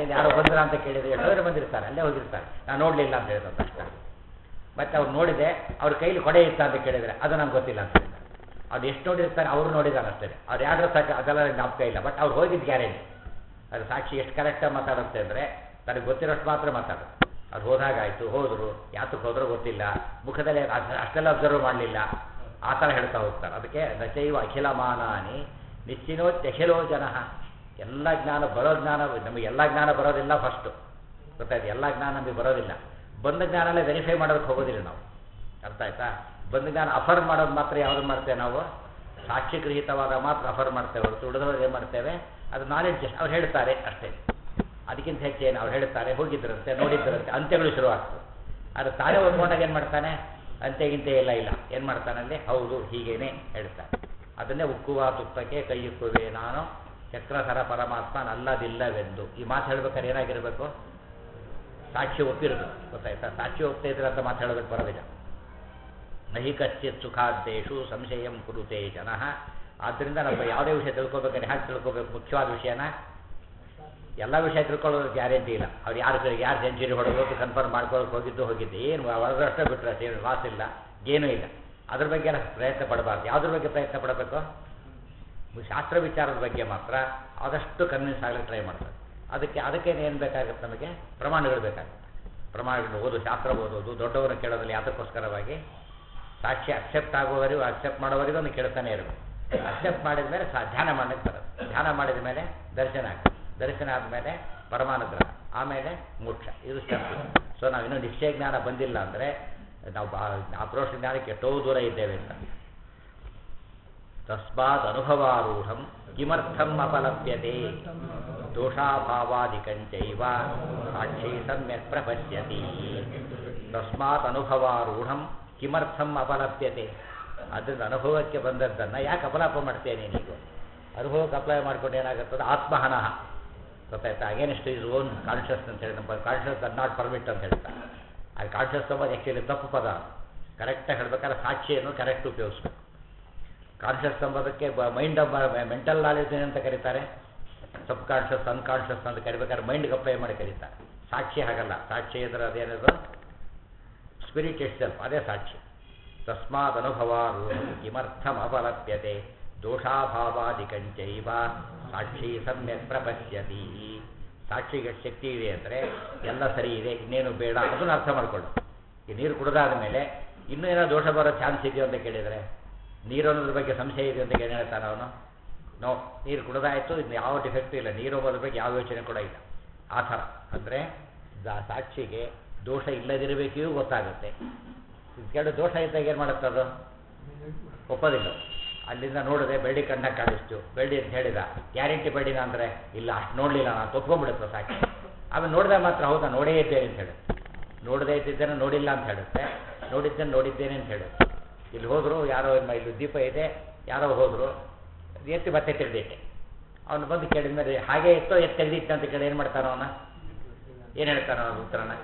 ಮನೆಯಿಂದ ಯಾರೋ ಬಂದ್ರ ಅಂತ ಕೇಳಿದ್ರೆ ಎಷ್ಟೋ ಬಂದಿರ್ತಾರೆ ಅಲ್ಲೇ ಹೋಗಿರ್ತಾರೆ ನಾನು ನೋಡಲಿಲ್ಲ ಅಂತ ಹೇಳಿದ್ರು ತಕ್ಷಣ ಮತ್ತೆ ಅವ್ರು ನೋಡಿದೆ ಅವ್ರ ಕೈಲಿ ಕೊಡೆ ಇತ್ತ ಅಂತ ಕೇಳಿದ್ರೆ ಅದು ನಂಗೆ ಗೊತ್ತಿಲ್ಲ ಅಂತ ಹೇಳಿದ್ದಾರೆ ಅವ್ರು ಎಷ್ಟು ನೋಡಿರ್ತಾರೆ ಅವ್ರು ನೋಡಿದಾರೆ ಅಷ್ಟೇ ಅವ್ರು ಯಾರು ಸಾಕು ಅದೆಲ್ಲ ಜ್ಞಾಪಕ ಇಲ್ಲ ಬಟ್ ಅವ್ರು ಹೋಗಿದ್ದು ಗ್ಯಾರಂಟಿ ಅದು ಸಾಕ್ಷಿ ಎಷ್ಟು ಕರೆಕ್ಟಾಗಿ ಮಾತಾಡುತ್ತೆ ಅಂದರೆ ತನಗೆ ಗೊತ್ತಿರೋಷ್ಟು ಮಾತ್ರ ಮಾತಾಡೋದು ಅವ್ರು ಹೋದಾಗ ಆಯಿತು ಹೋದರು ಯಾತಕ್ಕೆ ಹೋದ್ರೂ ಗೊತ್ತಿಲ್ಲ ಮುಖದಲ್ಲಿ ಅದ್- ಅಷ್ಟೆಲ್ಲ ಅಬ್ಸರ್ವ್ ಮಾಡಲಿಲ್ಲ ಆ ಥರ ಹೇಳ್ತಾ ಹೋಗ್ತಾರೆ ಅದಕ್ಕೆ ನಚೈವ ಅಖಿಲ ಮಾನಾನಿ ನಿಶ್ಚಿನೋತ್ಯಖಿಲೋ ಜನ ಎಲ್ಲ ಜ್ಞಾನ ಬರೋ ಜ್ಞಾನ ನಮಗೆ ಎಲ್ಲ ಜ್ಞಾನ ಬರೋದಿಲ್ಲ ಫಸ್ಟು ಗೊತ್ತಾಯ್ತು ಎಲ್ಲ ಜ್ಞಾನ ನಮಗೆ ಬರೋದಿಲ್ಲ ಬಂದ ಜ್ಞಾನಲ್ಲೇ ವೆರಿಫೈ ಮಾಡೋದಕ್ಕೆ ಹೋಗೋದಿಲ್ಲ ನಾವು ಅರ್ಥ ಆಯ್ತಾ ಬಂದ ಜ್ಞಾನ ಅಫರ್ ಮಾಡೋದು ಮಾತ್ರ ಯಾವ್ದು ಮಾಡ್ತೇವೆ ನಾವು ಸಾಕ್ಷಿಗೃಹಿತವಾದ ಮಾತ್ರ ಅಫರ್ ಮಾಡ್ತೇವೆ ಹೊರತು ಉಳಿದವರು ಏನು ಮಾಡ್ತೇವೆ ಅದು ನಾಲೆಡ್ಜ್ ಅವ್ರು ಹೇಳ್ತಾರೆ ಅಷ್ಟೇ ಅದಕ್ಕಿಂತ ಹೆಚ್ಚೇನು ಅವ್ರು ಹೇಳ್ತಾರೆ ಹೋಗಿದ್ರಂತೆ ನೋಡಿದ್ರಂತೆ ಅಂತ್ಯಗಳು ಶುರುವಾಗ್ತದೆ ಅದು ತಾನೇ ಓದ್ಕೊಂಡಾಗ ಏನು ಮಾಡ್ತಾನೆ ಅಂತ್ಯಗಿಂತ ಇಲ್ಲ ಇಲ್ಲ ಏನು ಮಾಡ್ತಾನಲ್ಲಿ ಹೌದು ಹೀಗೇನೆ ಹೇಳ್ತಾನೆ ಅದನ್ನೇ ಉಕ್ಕುವ ತುಪ್ಪಕ್ಕೆ ಕೈ ಉಕ್ಕುವೆ ನಾನು ಚಕ್ರಸರ ಪರಮಾತ್ಮ ನಲ್ಲದಿಲ್ಲವೆಂದು ಈ ಮಾತು ಹೇಳ್ಬೇಕಾದ್ರೆ ಏನಾಗಿರಬೇಕು ಸಾಕ್ಷಿ ಒಪ್ಪಿರೋದು ಗೊತ್ತಾಯ್ತಾ ಸಾಕ್ಷಿ ಒಪ್ತಾ ಇದ್ರೆ ಅಂತ ಮಾತು ಹೇಳೋದಕ್ಕೆ ಬರೋದಿಲ್ಲ ನಹಿ ಕಶ್ಚಿತ್ ಸುಖಾದ್ದೇಶು ಸಂಶಯಂ ಕುರುತೆ ಜನಃ ಆದ್ದರಿಂದ ನಾವು ಯಾವುದೇ ವಿಷಯ ತಿಳ್ಕೊಬೇಕಾದ್ರೆ ಹೇಗೆ ತಿಳ್ಕೊಬೇಕು ಮುಖ್ಯವಾದ ವಿಷಯನ ಎಲ್ಲ ವಿಷಯ ತಿಳ್ಕೊಳ್ಳೋದು ಗ್ಯಾರಂಟಿ ಇಲ್ಲ ಅವ್ರು ಯಾರು ಯಾರು ಸೆಂಚುರಿ ಹೊಡೆದು ಕನ್ಫರ್ಮ್ ಮಾಡ್ಕೊಳ್ಳೋಕೆ ಹೋಗಿದ್ದು ಹೋಗಿದ್ದು ಏನು ಹೊರದಷ್ಟೇ ಬಿಟ್ಟರೆ ಏನು ಲಾಸ್ ಇಲ್ಲ ಏನೂ ಇಲ್ಲ ಅದ್ರ ಬಗ್ಗೆ ಎಲ್ಲ ಪ್ರಯತ್ನ ಪಡಬಾರ್ದು ಯಾವುದ್ರ ಬಗ್ಗೆ ಪ್ರಯತ್ನ ಪಡಬೇಕು ಶಾಸ್ತ್ರ ವಿಚಾರದ ಬಗ್ಗೆ ಮಾತ್ರ ಆದಷ್ಟು ಕನ್ವಿನ್ಸ್ ಆಗಲಿಕ್ಕೆ ಟ್ರೈ ಮಾಡ್ತಾರೆ ಅದಕ್ಕೆ ಅದಕ್ಕೆ ಏನು ಬೇಕಾಗುತ್ತೆ ನಮಗೆ ಪ್ರಮಾಣಗಳು ಬೇಕಾಗುತ್ತೆ ಪ್ರಮಾಣಗಳು ಓದು ಶಾಸ್ತ್ರ ಓದೋದು ದೊಡ್ಡವರನ್ನು ಕೇಳೋದ್ರಲ್ಲಿ ಯಾತಕ್ಕೋಸ್ಕರವಾಗಿ ಸಾಕ್ಷಿ ಅಕ್ಸೆಪ್ಟ್ ಆಗುವವರೆಗೂ ಅಕ್ಸೆಪ್ಟ್ ಮಾಡೋವರೆಗೂ ಒಂದು ಕೇಳ್ತಾನೆ ಇರಬೇಕು ಅಕ್ಸೆಪ್ಟ್ ಮಾಡಿದ ಮೇಲೆ ಸಾ ಧ್ಯಾನ ಮಾಡಲಿಕ್ಕೆ ಬರುತ್ತೆ ಧ್ಯಾನ ಮಾಡಿದ ಮೇಲೆ ದರ್ಶನ ಆಗ್ತದೆ ದರ್ಶನ ಆದಮೇಲೆ ಪರಮಾನುಗ್ರಹ ಆಮೇಲೆ ಮೋಕ್ಷ ಇದು ಸ್ಟೆಪ್ ಸೊ ನಾವು ಇನ್ನೂ ನಿಶ್ಚಯ ಜ್ಞಾನ ಬಂದಿಲ್ಲ ಅಂದರೆ ನಾವು ಬಾ ಅಪ್ರೋಷ ಜ್ಞಾನಕ್ಕೆ ಎಷ್ಟೋ ದೂರ ಇದ್ದೇವೆ ಅಂತ ತಸ್ಮಾತ್ ಅನುಭವಾರೂಢಂ ಕಿಮರ್ಥಂ ಅಪಲಭ್ಯತೆ ದೋಷಾಭಾವಾದಿಕಂಚೈವ ಸಾಕ್ಷಿ ಸಮ್ಯಕ್ ಪ್ರಪಶ್ಯತಿ ತಸ್ಮಾತ್ ಅನುಭವಾರೂಢಂ ಕಿಮರ್ಥಂ ಅಪಲಭ್ಯತೆ ಅದರಿಂದ ಅನುಭವಕ್ಕೆ ಬಂದದ್ದನ್ನು ಯಾಕೆ ಅಪಲಾಪ ಮಾಡ್ತೇನೆ ನೀನು ಅನುಭವಕ್ಕೆ ಅಪ್ಲೈ ಮಾಡ್ಕೊಂಡು ಏನಾಗುತ್ತದೆ ಆತ್ಮಹನಃ ಗೊತ್ತಾಯ್ತಾ ಅಗೇನಿಸ್ಟ್ ಇಸ್ ಓನ್ ಕಾನ್ಷಿಯಸ್ ಅಂತ ಹೇಳಿ ನಮ್ಮ ಕಾನ್ಷಿಯಸ್ ಅದ್ ನಾಟ್ ಪರ್ಮಿಟ್ ಅಂತ ಹೇಳ್ತಾರೆ ಆ ಕಾನ್ಷಿಯಸ್ ಎಂಬುದು ಆ್ಯಕ್ಚುಲಿ ತಪ್ಪು ಪದ ಕರೆಕ್ಟಾಗಿ ಹೇಳ್ಬೇಕಾದ್ರೆ ಸಾಕ್ಷಿಯನ್ನು ಕರೆಕ್ಟ್ ಉಪಯೋಗಿಸ್ಬೇಕು ಕಾನ್ಷಿಯಸ್ ಎಂಬುದಕ್ಕೆ ಮೈಂಡ್ ಮೆಂಟಲ್ ನಾಲೆಜ್ ಅಂತ ಕರೀತಾರೆ ಸಬ್ ಕಾನ್ಷಿಯಸ್ ಅನ್ಕಾನ್ಷಿಯಸ್ ಅಂತ ಕರಿಬೇಕಾದ್ರೆ ಮೈಂಡ್ಗೆ ಅಪ್ಲೈ ಮಾಡಿ ಕರೀತಾರೆ ಸಾಕ್ಷಿ ಹಾಗಲ್ಲ ಸಾಕ್ಷಿ ಅಂದ್ರೆ ಅದೇನದು ಸ್ಪಿರಿಟ್ ಇಟ್ ಸೆಲ್ಫ್ ಅದೇ ಸಾಕ್ಷಿ ತಸ್ಮಾದ್ ಅನುಭವಾರು ಕಿಮರ್ಥಂ ಅಪಲಭ್ಯತೆ ದೋಷಾಭಾವಾದಿಕಂಚೈವ ಸಾಕ್ಷಿ ಸಮ್ಯಕ್ ಪ್ರಪಶ್ಯತಿ ಸಾಕ್ಷಿಗೆ ಎಷ್ಟು ಶಕ್ತಿ ಇದೆ ಅಂದರೆ ಎಲ್ಲ ಸರಿ ಇದೆ ಇನ್ನೇನು ಬೇಡ ಅದನ್ನು ಅರ್ಥ ಮಾಡ್ಕೊಳ್ಳು ಈ ನೀರು ಕುಡಿದಾದ ಮೇಲೆ ಇನ್ನೂ ಏನೋ ದೋಷ ಬರೋ ಚಾನ್ಸ್ ಇದೆಯೋ ಅಂತ ಕೇಳಿದರೆ ನೀರು ಅನ್ನೋದ್ರ ಬಗ್ಗೆ ಸಂಶಯ ಇದೆ ಅಂತ ಏನು ಹೇಳ್ತಾನೆ ಅವನು ನೋ ನೀರು ಕುಡಿದಾಯಿತು ಇನ್ನು ಯಾವ ಡಿಫೆಕ್ಟ್ ಇಲ್ಲ ನೀರು ಅನ್ನೋದ್ರ ಬಗ್ಗೆ ಯಾವ ಯೋಚನೆ ಕೂಡ ಇಲ್ಲ ಆ ಥರ ಅಂದರೆ ಸಾಕ್ಷಿಗೆ ದೋಷ ಇಲ್ಲದಿರಬೇಕೂ ಗೊತ್ತಾಗುತ್ತೆ ಕೆಲ ದೋಷ ಇದ್ದಾಗ ಏನು ಮಾಡುತ್ತೆ ಅದು ಒಪ್ಪೋದಿಲ್ಲ ಅಲ್ಲಿಂದ ನೋಡಿದೆ ಬೆಳ್ಳಿ ಕಣ್ಣಾಗ ಕಾಣಿಸ್ತು ಬೆಳ್ಳಿ ಅಂತ ಹೇಳಿದ ಗ್ಯಾರಂಟಿ ಬೆಳ್ಳಿನ ಅಂದರೆ ಇಲ್ಲ ಅಷ್ಟು ನೋಡಲಿಲ್ಲ ನಾನು ತೊತ್ಕೊಂಡ್ಬಿಡುತ್ತೆ ಸಾಕ್ಷಿ ಆಮೇಲೆ ನೋಡಿದಾಗ ಮಾತ್ರ ಹೌದಾ ನೋಡೇ ಇದ್ದೇನೆ ಅಂತ ಹೇಳುತ್ತೆ ನೋಡದೇ ಇದ್ದಿದ್ದೇನೆ ನೋಡಿಲ್ಲ ಅಂತ ಹೇಳುತ್ತೆ ನೋಡಿದ್ದೇನೆ ನೋಡಿದ್ದೇನೆ ಅಂತ ಹೇಳುತ್ತೆ ಇಲ್ಲಿ ಹೋದರು ಯಾರೋ ಮ- ಇಲ್ಲಿ ದೀಪ ಇದೆ ಯಾರೋ ಹೋದರು ಎತ್ತಿ ಮತ್ತೆ ತೆಗೆದಿಟ್ಟೆ ಅವನು ಬಂದು ಕೇಳಿದ ಮೇಲೆ ಹಾಗೆ ಇತ್ತೋ ಎತ್ತು ತೆಗೆದಿಟ್ಟ ಅಂತ ಕೇಳಿ ಏನು ಮಾಡ್ತಾನೋ ಅವನ ಏನು ಹೇಳ್ತಾನೋ ಅವನ ಉತ್ತರನ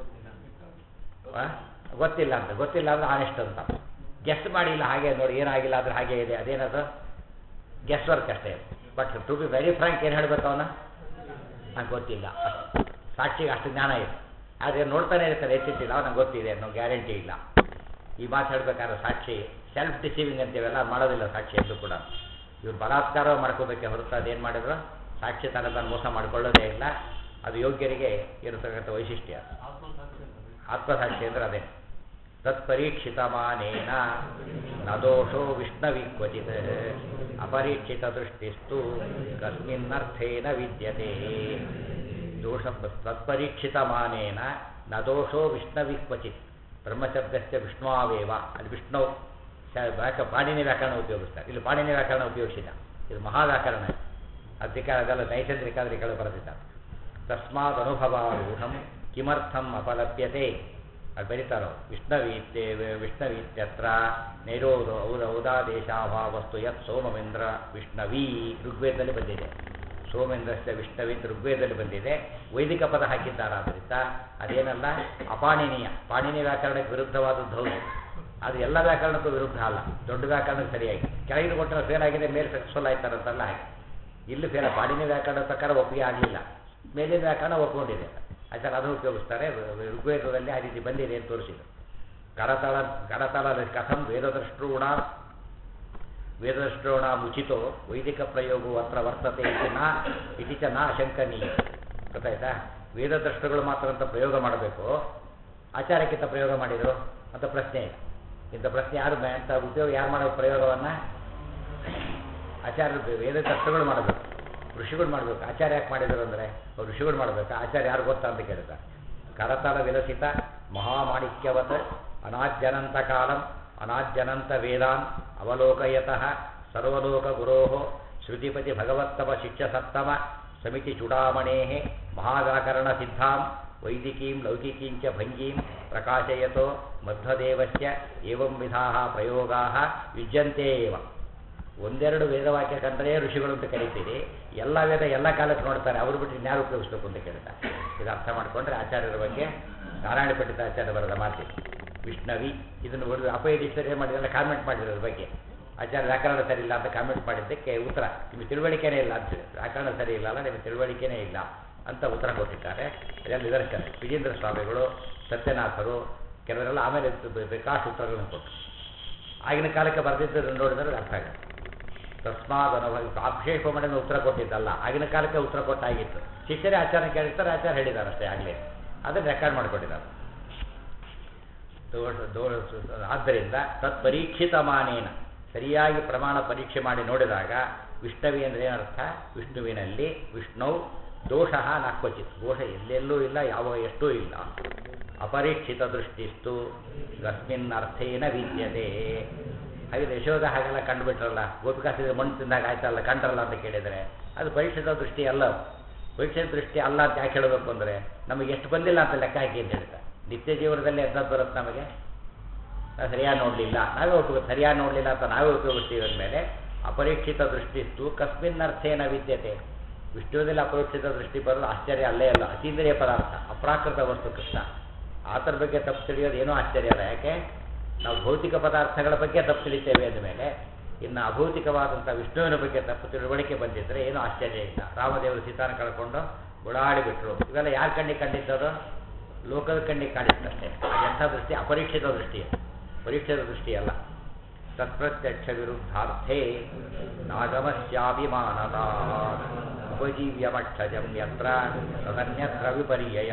ಆ? ಗೊತ್ತಿಲ್ಲ ಅಂತ ಗೊತ್ತಿಲ್ಲ ಅಂದ್ರೆ ಆನೆಸ್ಟ್ ಅಂತ ಗೆಸ್ಟ್ ಮಾಡಿಲ್ಲ ಹಾಗೆ ನೋಡಿ ಏನಾಗಿಲ್ಲ ಅಂದ್ರೆ ಹಾಗೆ ಇದೆ ಅದೇನದು ಗೆಸ್ಟ್ ವರ್ಕ್ ಅಷ್ಟೇ but to be very frank ಏನು ಹೇಳ್ಬೇಕು ಅವನ ನಂಗೆ ಗೊತ್ತಿಲ್ಲ ಅಷ್ಟೇ. ಸಾಕ್ಷಿಗೆ ಅಷ್ಟು ಜ್ಞಾನ ಇದೆ ಆದರೆ ನೋಡ್ತಾನೆ ಇರ್ತಾರೆ ಎತ್ತಿಟ್ಟಿಲ್ಲ ನಂಗೆ ಗೊತ್ತಿದೆ ಅನ್ನೋ ಗ್ಯಾರಂಟಿ ಇಲ್ಲ ಈ ಮಾತು ಹೇಳ್ಬೇಕಾದ್ರೆ ಸಾಕ್ಷಿ ಸೆಲ್ಫ್ ಡಿಸೀವಿಂಗ್ ಅಂತೀವೆಲ್ಲ ಮಾಡೋದಿಲ್ಲ ಸಾಕ್ಷಿ ಎಂದು ಕೂಡ ಇವ್ರು ಬಲಾತ್ಕಾರ ಮಾಡ್ಕೋಬೇಕೆ ಹೊರತು ಅದೇನು ಮಾಡಿದ್ರು ಸಾಕ್ಷಿ ತನ್ನ ತಾನು ಮೋಸ ಮಾಡ್ಕೊಳ್ಳೋದೇ ಇಲ್ಲ ಅದು ಯೋಗ್ಯರಿಗೆ ಇರತಕ್ಕಂಥ ವೈಶಿಷ್ಟ್ಯ ಆತ್ಮಸಾಕ್ಷಿ ಅಂದ್ರೆ ಅದೇ ತತ್ಪರೀಕ್ಷಿತ ಮಾನೇನ ನ ದೋಷೋ ವಿಷ್ಣವಿ ಕ್ವಚಿತ್ ಅಪರೀಕ್ಷಿತ ದೃಷ್ಟಿಸ್ತು ಕಸ್ಮಿನ್ನರ್ಥೇನ ವಿದ್ಯತೆ ದೋಷ ತತ್ಪರೀಕ್ಷಿತ ಮಾನೇನ ನ ದೋಷೋ ವಿಷ್ಣವಿ ಕ್ವಚಿತ್ ಬ್ರಹ್ಮಶಬ್ದಸ್ಯ ವಿಷ್ಣುವೇವ ಅಲ್ಲಿ ವಿಷ್ಣು ಶ- ವ್ಯಾಕ ಪಾಣಿನಿ ವ್ಯಾಕರಣ ಉಪಯೋಗಿಸ್ತಾರೆ ಇಲ್ಲಿ ಪಾಣಿನಿ ವ್ಯಾಕರಣ ಉಪಯೋಗಿಸಿಲ್ಲ ಇದು ಮಹಾವ್ಯಾಕರಣ ಅದಕ್ಕೆ ಅದೆಲ್ಲ ನೈಸರ್ಗಿಕಾದ್ರಿಗಳು ಬರೆದಿದ್ದಾರೆ ತಸ್ಮಾದ್ ಅನುಭವಾರೂಢಂ ಕಿಮರ್ಥಂ ಅಪಲಭ್ಯತೆ ಅದು ಬರೀತಾರೋ ವಿಷ್ಣವೀತ್ಯೆ ವಿಷ್ಣವೀತ್ಯತ್ರ ನೈರೋಧ ಔದ ಔದಾದೇಶಾಭಾವಸ್ತು ಯತ್ ಸೋಮವೇಂದ್ರ ವಿಷ್ಣವೀ ಋಗ್ವೇದದಲ್ಲಿ ಬಂದಿದೆ ಸೋಮೇಂದ್ರಸ್ಯ ವಿಷ್ಣವಿತ್ ಋಗ್ವೇದದಲ್ಲಿ ಬಂದಿದೆ ವೈದಿಕ ಪದ ಹಾಕಿದ್ದಾರಾದ್ರಿಂದ ಅದೇನಲ್ಲ ಅಪಾಣಿನೀಯ ಪಾಣಿನಿ ವ್ಯಾಕರಣಕ್ಕೆ ವಿರುದ್ಧವಾದದ್ದು ಹೌದು ಅದು ಎಲ್ಲ ವ್ಯಾಕರಣಕ್ಕೂ ವಿರುದ್ಧ ಅಲ್ಲ ದೊಡ್ಡ ವ್ಯಾಕರಣಕ್ಕೆ ಸರಿಯಾಗಿ ಕೆಳಗಿನ ಕೊಟ್ಟರೆ ಫೇಲ್ ಆಗಿದೆ ಮೇಲೆ ಸಕ್ಸಸ್ಫುಲ್ ಆಯ್ತಾರಂತಲ್ಲ ಹಾಗೆ ಇಲ್ಲಿ ಫೇಲ್ ಪಾಣಿನಿ ವ್ಯಾಕರಣ ಪ್ರಕಾರ ಒಪ್ಪಿಗೆ ಆಗಲಿಲ್ಲ ಮೇಲಿನ ವ್ಯಾಕರಣ ಒಪ್ಕೊಂಡಿದೆ ಆಚಾರ ಅದು ಉಪಯೋಗಿಸ್ತಾರೆ ಋಗ್ವೇದದಲ್ಲಿ ಆ ರೀತಿ ಬಂದಿದೆ ಅಂತ ತೋರಿಸಿದ್ರು ಕರತಳ ಕರತಳ ಕಥಂ ವೇದದೃಷ್ಟೂಣ ವೇದದೃಷ್ಟೋಣ ಮುಚಿತೋ ವೈದಿಕ ಪ್ರಯೋಗವು ಅತ್ರ ವರ್ತತೆ ಇತಿ ನಾ ಇತಿ ಚ ನಾ ಶಂಕನೀಯ ಗೊತ್ತಾಯ್ತಾ ವೇದದೃಷ್ಟಗಳು ಮಾತ್ರ ಅಂತ ಪ್ರಯೋಗ ಮಾಡಬೇಕು ಆಚಾರಕ್ಕಿಂತ ಪ್ರಯೋಗ ಮಾಡಿದರು ಅಂತ ಪ್ರಶ್ನೆ ಇಲ್ಲ ಇಂಥ ಪ್ರಶ್ನೆ ಯಾರು ಬ- ಅಂತ ಉಪಯೋಗ ಯಾರು ಮಾಡೋ ಪ್ರಯೋಗವನ್ನು ಆಚಾರ್ಯರು ವೇದದೃಷ್ಟಗಳು ಮಾಡಬೇಕು ಋಷಿಗಳು ಮಾಡಬೇಕು ಆಚಾರ್ಯ ಯಾಕೆ ಮಾಡಿದರು ಅಂದರೆ ಅವ್ರು ಋಷಿಗಳು ಮಾಡಬೇಕು ಆಚಾರ್ಯ ಯಾರು ಗೊತ್ತಾ ಅಂತ ಕೇಳ್ತಾರೆ ಕರತಲ ವಿಲಸಿತ ಮಹಾಮಾಣಿಕ್ಯವತ್ ಅನಾಜ್ಯನಂತ ಕಾಲಂ ಅನಾಜ್ಯನಂತ ವೇದಾನ್ ಅವಲೋಕಯತಃ ಸರ್ವಲೋಕ ಗುರೋ ಶ್ರುತಿಪತಿ ಭಗವತ್ತಮ ಶಿಷ್ಯಸತ್ತಮ ಸಮಿತಿ ಚೂಡಾಮಣೇ ಮಹಾವ್ಯಾಕರಣ ಸಿದ್ಧಾಂ ವೈದಿಕೀಂ ಲೌಕಿಕೀಂಚ ಭಂಗೀಂ ಪ್ರಕಾಶಯತೋ ಮಧ್ವದೇವಸ್ಯ ಏವಂ ವಿಧಾ ಪ್ರಯೋಗಾ ಯುಜ್ಯಂತೆ ಏವ ಒಂದೆರಡು ವೇದವಾಕ್ಯ ಕಂಡ್ರೆ ಋಷಿಗಳು ಅಂತ ಕರಿತೀರಿ ಎಲ್ಲ ವೇದ ಎಲ್ಲ ಕಾಲಕ್ಕೆ ನೋಡ್ತಾರೆ ಅವರು ಬಿಟ್ಟು ಇನ್ಯಾರು ಉಪಯೋಗಿಸ್ಬೇಕು ಅಂತ ಕೇಳ್ತಾರೆ ಇದು ಅರ್ಥ ಮಾಡಿಕೊಂಡ್ರೆ ಆಚಾರ್ಯರ ಬಗ್ಗೆ ನಾರಾಯಣ ಪಂಡಿತ ಆಚಾರ್ಯ ಬರದ ಮಾತಿದೆ ವಿಷ್ಣವಿ ಇದನ್ನು ಒಂದು ಅಪಯದೀಶ್ವರ ಏನು ಮಾಡಿದ್ರೆ ಕಾಮೆಂಟ್ ಮಾಡಿರೋದ್ರ ಬಗ್ಗೆ ಆಚಾರ್ಯ ವ್ಯಾಕರಣ ಸರಿ ಇಲ್ಲ ಅಂತ ಕಾಮೆಂಟ್ ಮಾಡಿದ್ದಕ್ಕೆ ಉತ್ತರ ನಿಮಗೆ ತಿಳುವಳಿಕೆನೇ ಇಲ್ಲ ಅಂತ ವ್ಯಾಕರಣ ಸರಿ ಇಲ್ಲ ಅಲ್ಲ ನಿಮಗೆ ತಿಳುವಳಿಕೆನೇ ಇಲ್ಲ ಅಂತ ಉತ್ತರ ಕೊಟ್ಟಿದ್ದಾರೆ ಇದೆಲ್ಲ ನಿದರ್ಶನ ವಿಜೇಂದ್ರ ಸ್ವಾಮಿಗಳು ಸತ್ಯನಾಥರು ಕೆಲವರೆಲ್ಲ ಆಮೇಲೆ ಬೇಕಾಷ್ಟು ಉತ್ತರಗಳನ್ನು ಕೊಟ್ಟರು ಆಗಿನ ಕಾಲಕ್ಕೆ ಬರೆದಿದ್ದನ್ನು ನೋಡಿದ್ರೆ ಅರ್ಥ ಆಗುತ್ತೆ ತಸ್ಮಾದ್ ಅನುಭವ ಆಕ್ಷೇಪ ಮಾಡಿದ ಉತ್ತರ ಕೊಟ್ಟಿದ್ದಲ್ಲ ಆಗಿನ ಕಾಲಕ್ಕೆ ಉತ್ತರ ಕೊಟ್ಟಾಗಿತ್ತು ಶಿಷ್ಯರೇ ಆಚಾರ ಕೇಳಿರ್ತಾರೆ ಆಚಾರ ಹೇಳಿದ್ದಾರೆ ಅಷ್ಟೇ ಆಗಲೇ ಅದನ್ನು ರೆಕಾರ್ಡ್ ಮಾಡಿಕೊಂಡಿದ್ದಾರೆ ದೋಷ ದೋಷ ಆದ್ದರಿಂದ ತತ್ ಪರೀಕ್ಷಿತ ಮಾನೇನ ಸರಿಯಾಗಿ ಪ್ರಮಾಣ ಪರೀಕ್ಷೆ ಮಾಡಿ ನೋಡಿದಾಗ ವಿಷ್ಣವಿ ಅಂದರೆ ಏನರ್ಥ ವಿಷ್ಣುವಿನಲ್ಲಿ ವಿಷ್ಣು ದೋಷ ನಾಕ್ವಚಿತ್ ದೋಷ ಎಲ್ಲೆಲ್ಲೂ ಇಲ್ಲ ಯಾವ ಎಷ್ಟೂ ಇಲ್ಲ ಅಪರೀಕ್ಷಿತ ದೃಷ್ಟಿಸ್ತು ತಸ್ಮಿನ್ ಅರ್ಥೇನ ವಿದ್ಯತೆ ಹಾಗೆ ಯಶೋಧ ಹಾಗೆಲ್ಲ ಕಂಡುಬಿಟ್ರಲ್ಲ ಗೋಪಿಕಾಸಿದ್ರೆ ಮಣ್ಣು ತಿಂದಾಗ ಆಯ್ತಲ್ಲ ಕಂಡ್ರಲ್ಲ ಅಂತ ಕೇಳಿದರೆ ಅದು ಪರೀಕ್ಷಿತ ದೃಷ್ಟಿ ಅಲ್ಲ ಅದು. ಪರೀಕ್ಷಿತ ದೃಷ್ಟಿ ಅಲ್ಲ ಅಂತ ಯಾಕೆ ಹೇಳಬೇಕು ಅಂದರೆ ನಮಗೆ ಎಷ್ಟು ಬಂದಿಲ್ಲ ಅಂತ ಲೆಕ್ಕ ಹಾಕಿ ಅಂತ ಹೇಳ್ತಾರೆ ನಿತ್ಯ ಜೀವನದಲ್ಲಿ ಎಂಥದ್ದು ಬರುತ್ತೆ ನಮಗೆ ನಾವು ಸರಿಯಾಗಿ ನೋಡಲಿಲ್ಲ ನಾವೇ ಉಪಯೋಗ ಸರಿಯಾಗಿ ನೋಡಲಿಲ್ಲ ಅಂತ ನಾವೇ ಉಪಯೋಗಿಸ್ತೀವಿ ಅಂದಮೇಲೆ ಅಪರೀಕ್ಷಿತ ದೃಷ್ಟಿಸ್ತು ಕಸ್ಮಿನ್ ಅರ್ಥೇನ ವಿದ್ಯತೆ ವಿಷ್ಣುವಿನಲ್ಲಿ ಅಪರೀಕ್ಷಿತ ದೃಷ್ಟಿ ಬರೋದು ಆಶ್ಚರ್ಯ ಅಲ್ಲೇ ಅಲ್ಲ ಅತೀಂದ್ರಿಯ ಪದಾರ್ಥ ಅಪ್ರಾಕೃತ ವಸ್ತು ಕೃಷ್ಣ ಆತರ ಬಗ್ಗೆ ತಪ್ಪು ತಿಳಿಯೋದು ಏನೂ ಆಶ್ಚರ್ಯ ಅಲ್ಲ ಯಾಕೆ ನಾವು ಭೌತಿಕ ಪದಾರ್ಥಗಳ ಬಗ್ಗೆ ತಪ್ಪು ತಿಳಿತೇವೆ ಅಂದಮೇಲೆ ಇನ್ನು ಅಭೌತಿಕವಾದಂಥ ವಿಷ್ಣುವಿನ ಬಗ್ಗೆ ತಪ್ಪು ತಿಳುವಳಿಕೆ ಬಂದಿದ್ದರೆ ಏನೂ ಆಶ್ಚರ್ಯ ಇಲ್ಲ ರಾಮದೇವರು ಸೀತಾನ ಕಳ್ಕೊಂಡು ಓಡಾಡಿಬಿಟ್ರು ಇವೆಲ್ಲ ಯಾರ ಕಣ್ಣಿಗೆ ಕಂಡಿದ್ದದು ಲೋಕದ ಕಣ್ಣಿಗೆ ಕಾಣಿಸ್ತಷ್ಟೇ ಎಂಥ ದೃಷ್ಟಿ ಅಪರೀಕ್ಷಿತ ದೃಷ್ಟಿ ಅದು. ಪರೀಕ್ಷಿತ ದೃಷ್ಟಿ ಅಲ್ಲ ತತ್ಪ್ರತ್ಯಕ್ಷ ವಿರುದ್ಧಾರ್ಥೇ ನಾಗಮಸ್ಯಾಭಿಮಾನದ ಉಪಜೀವ್ಯಮಕ್ಷಜಂ ಯತ್ರ ತದನ್ಯತ್ರ ವಿಪರ್ಯಯ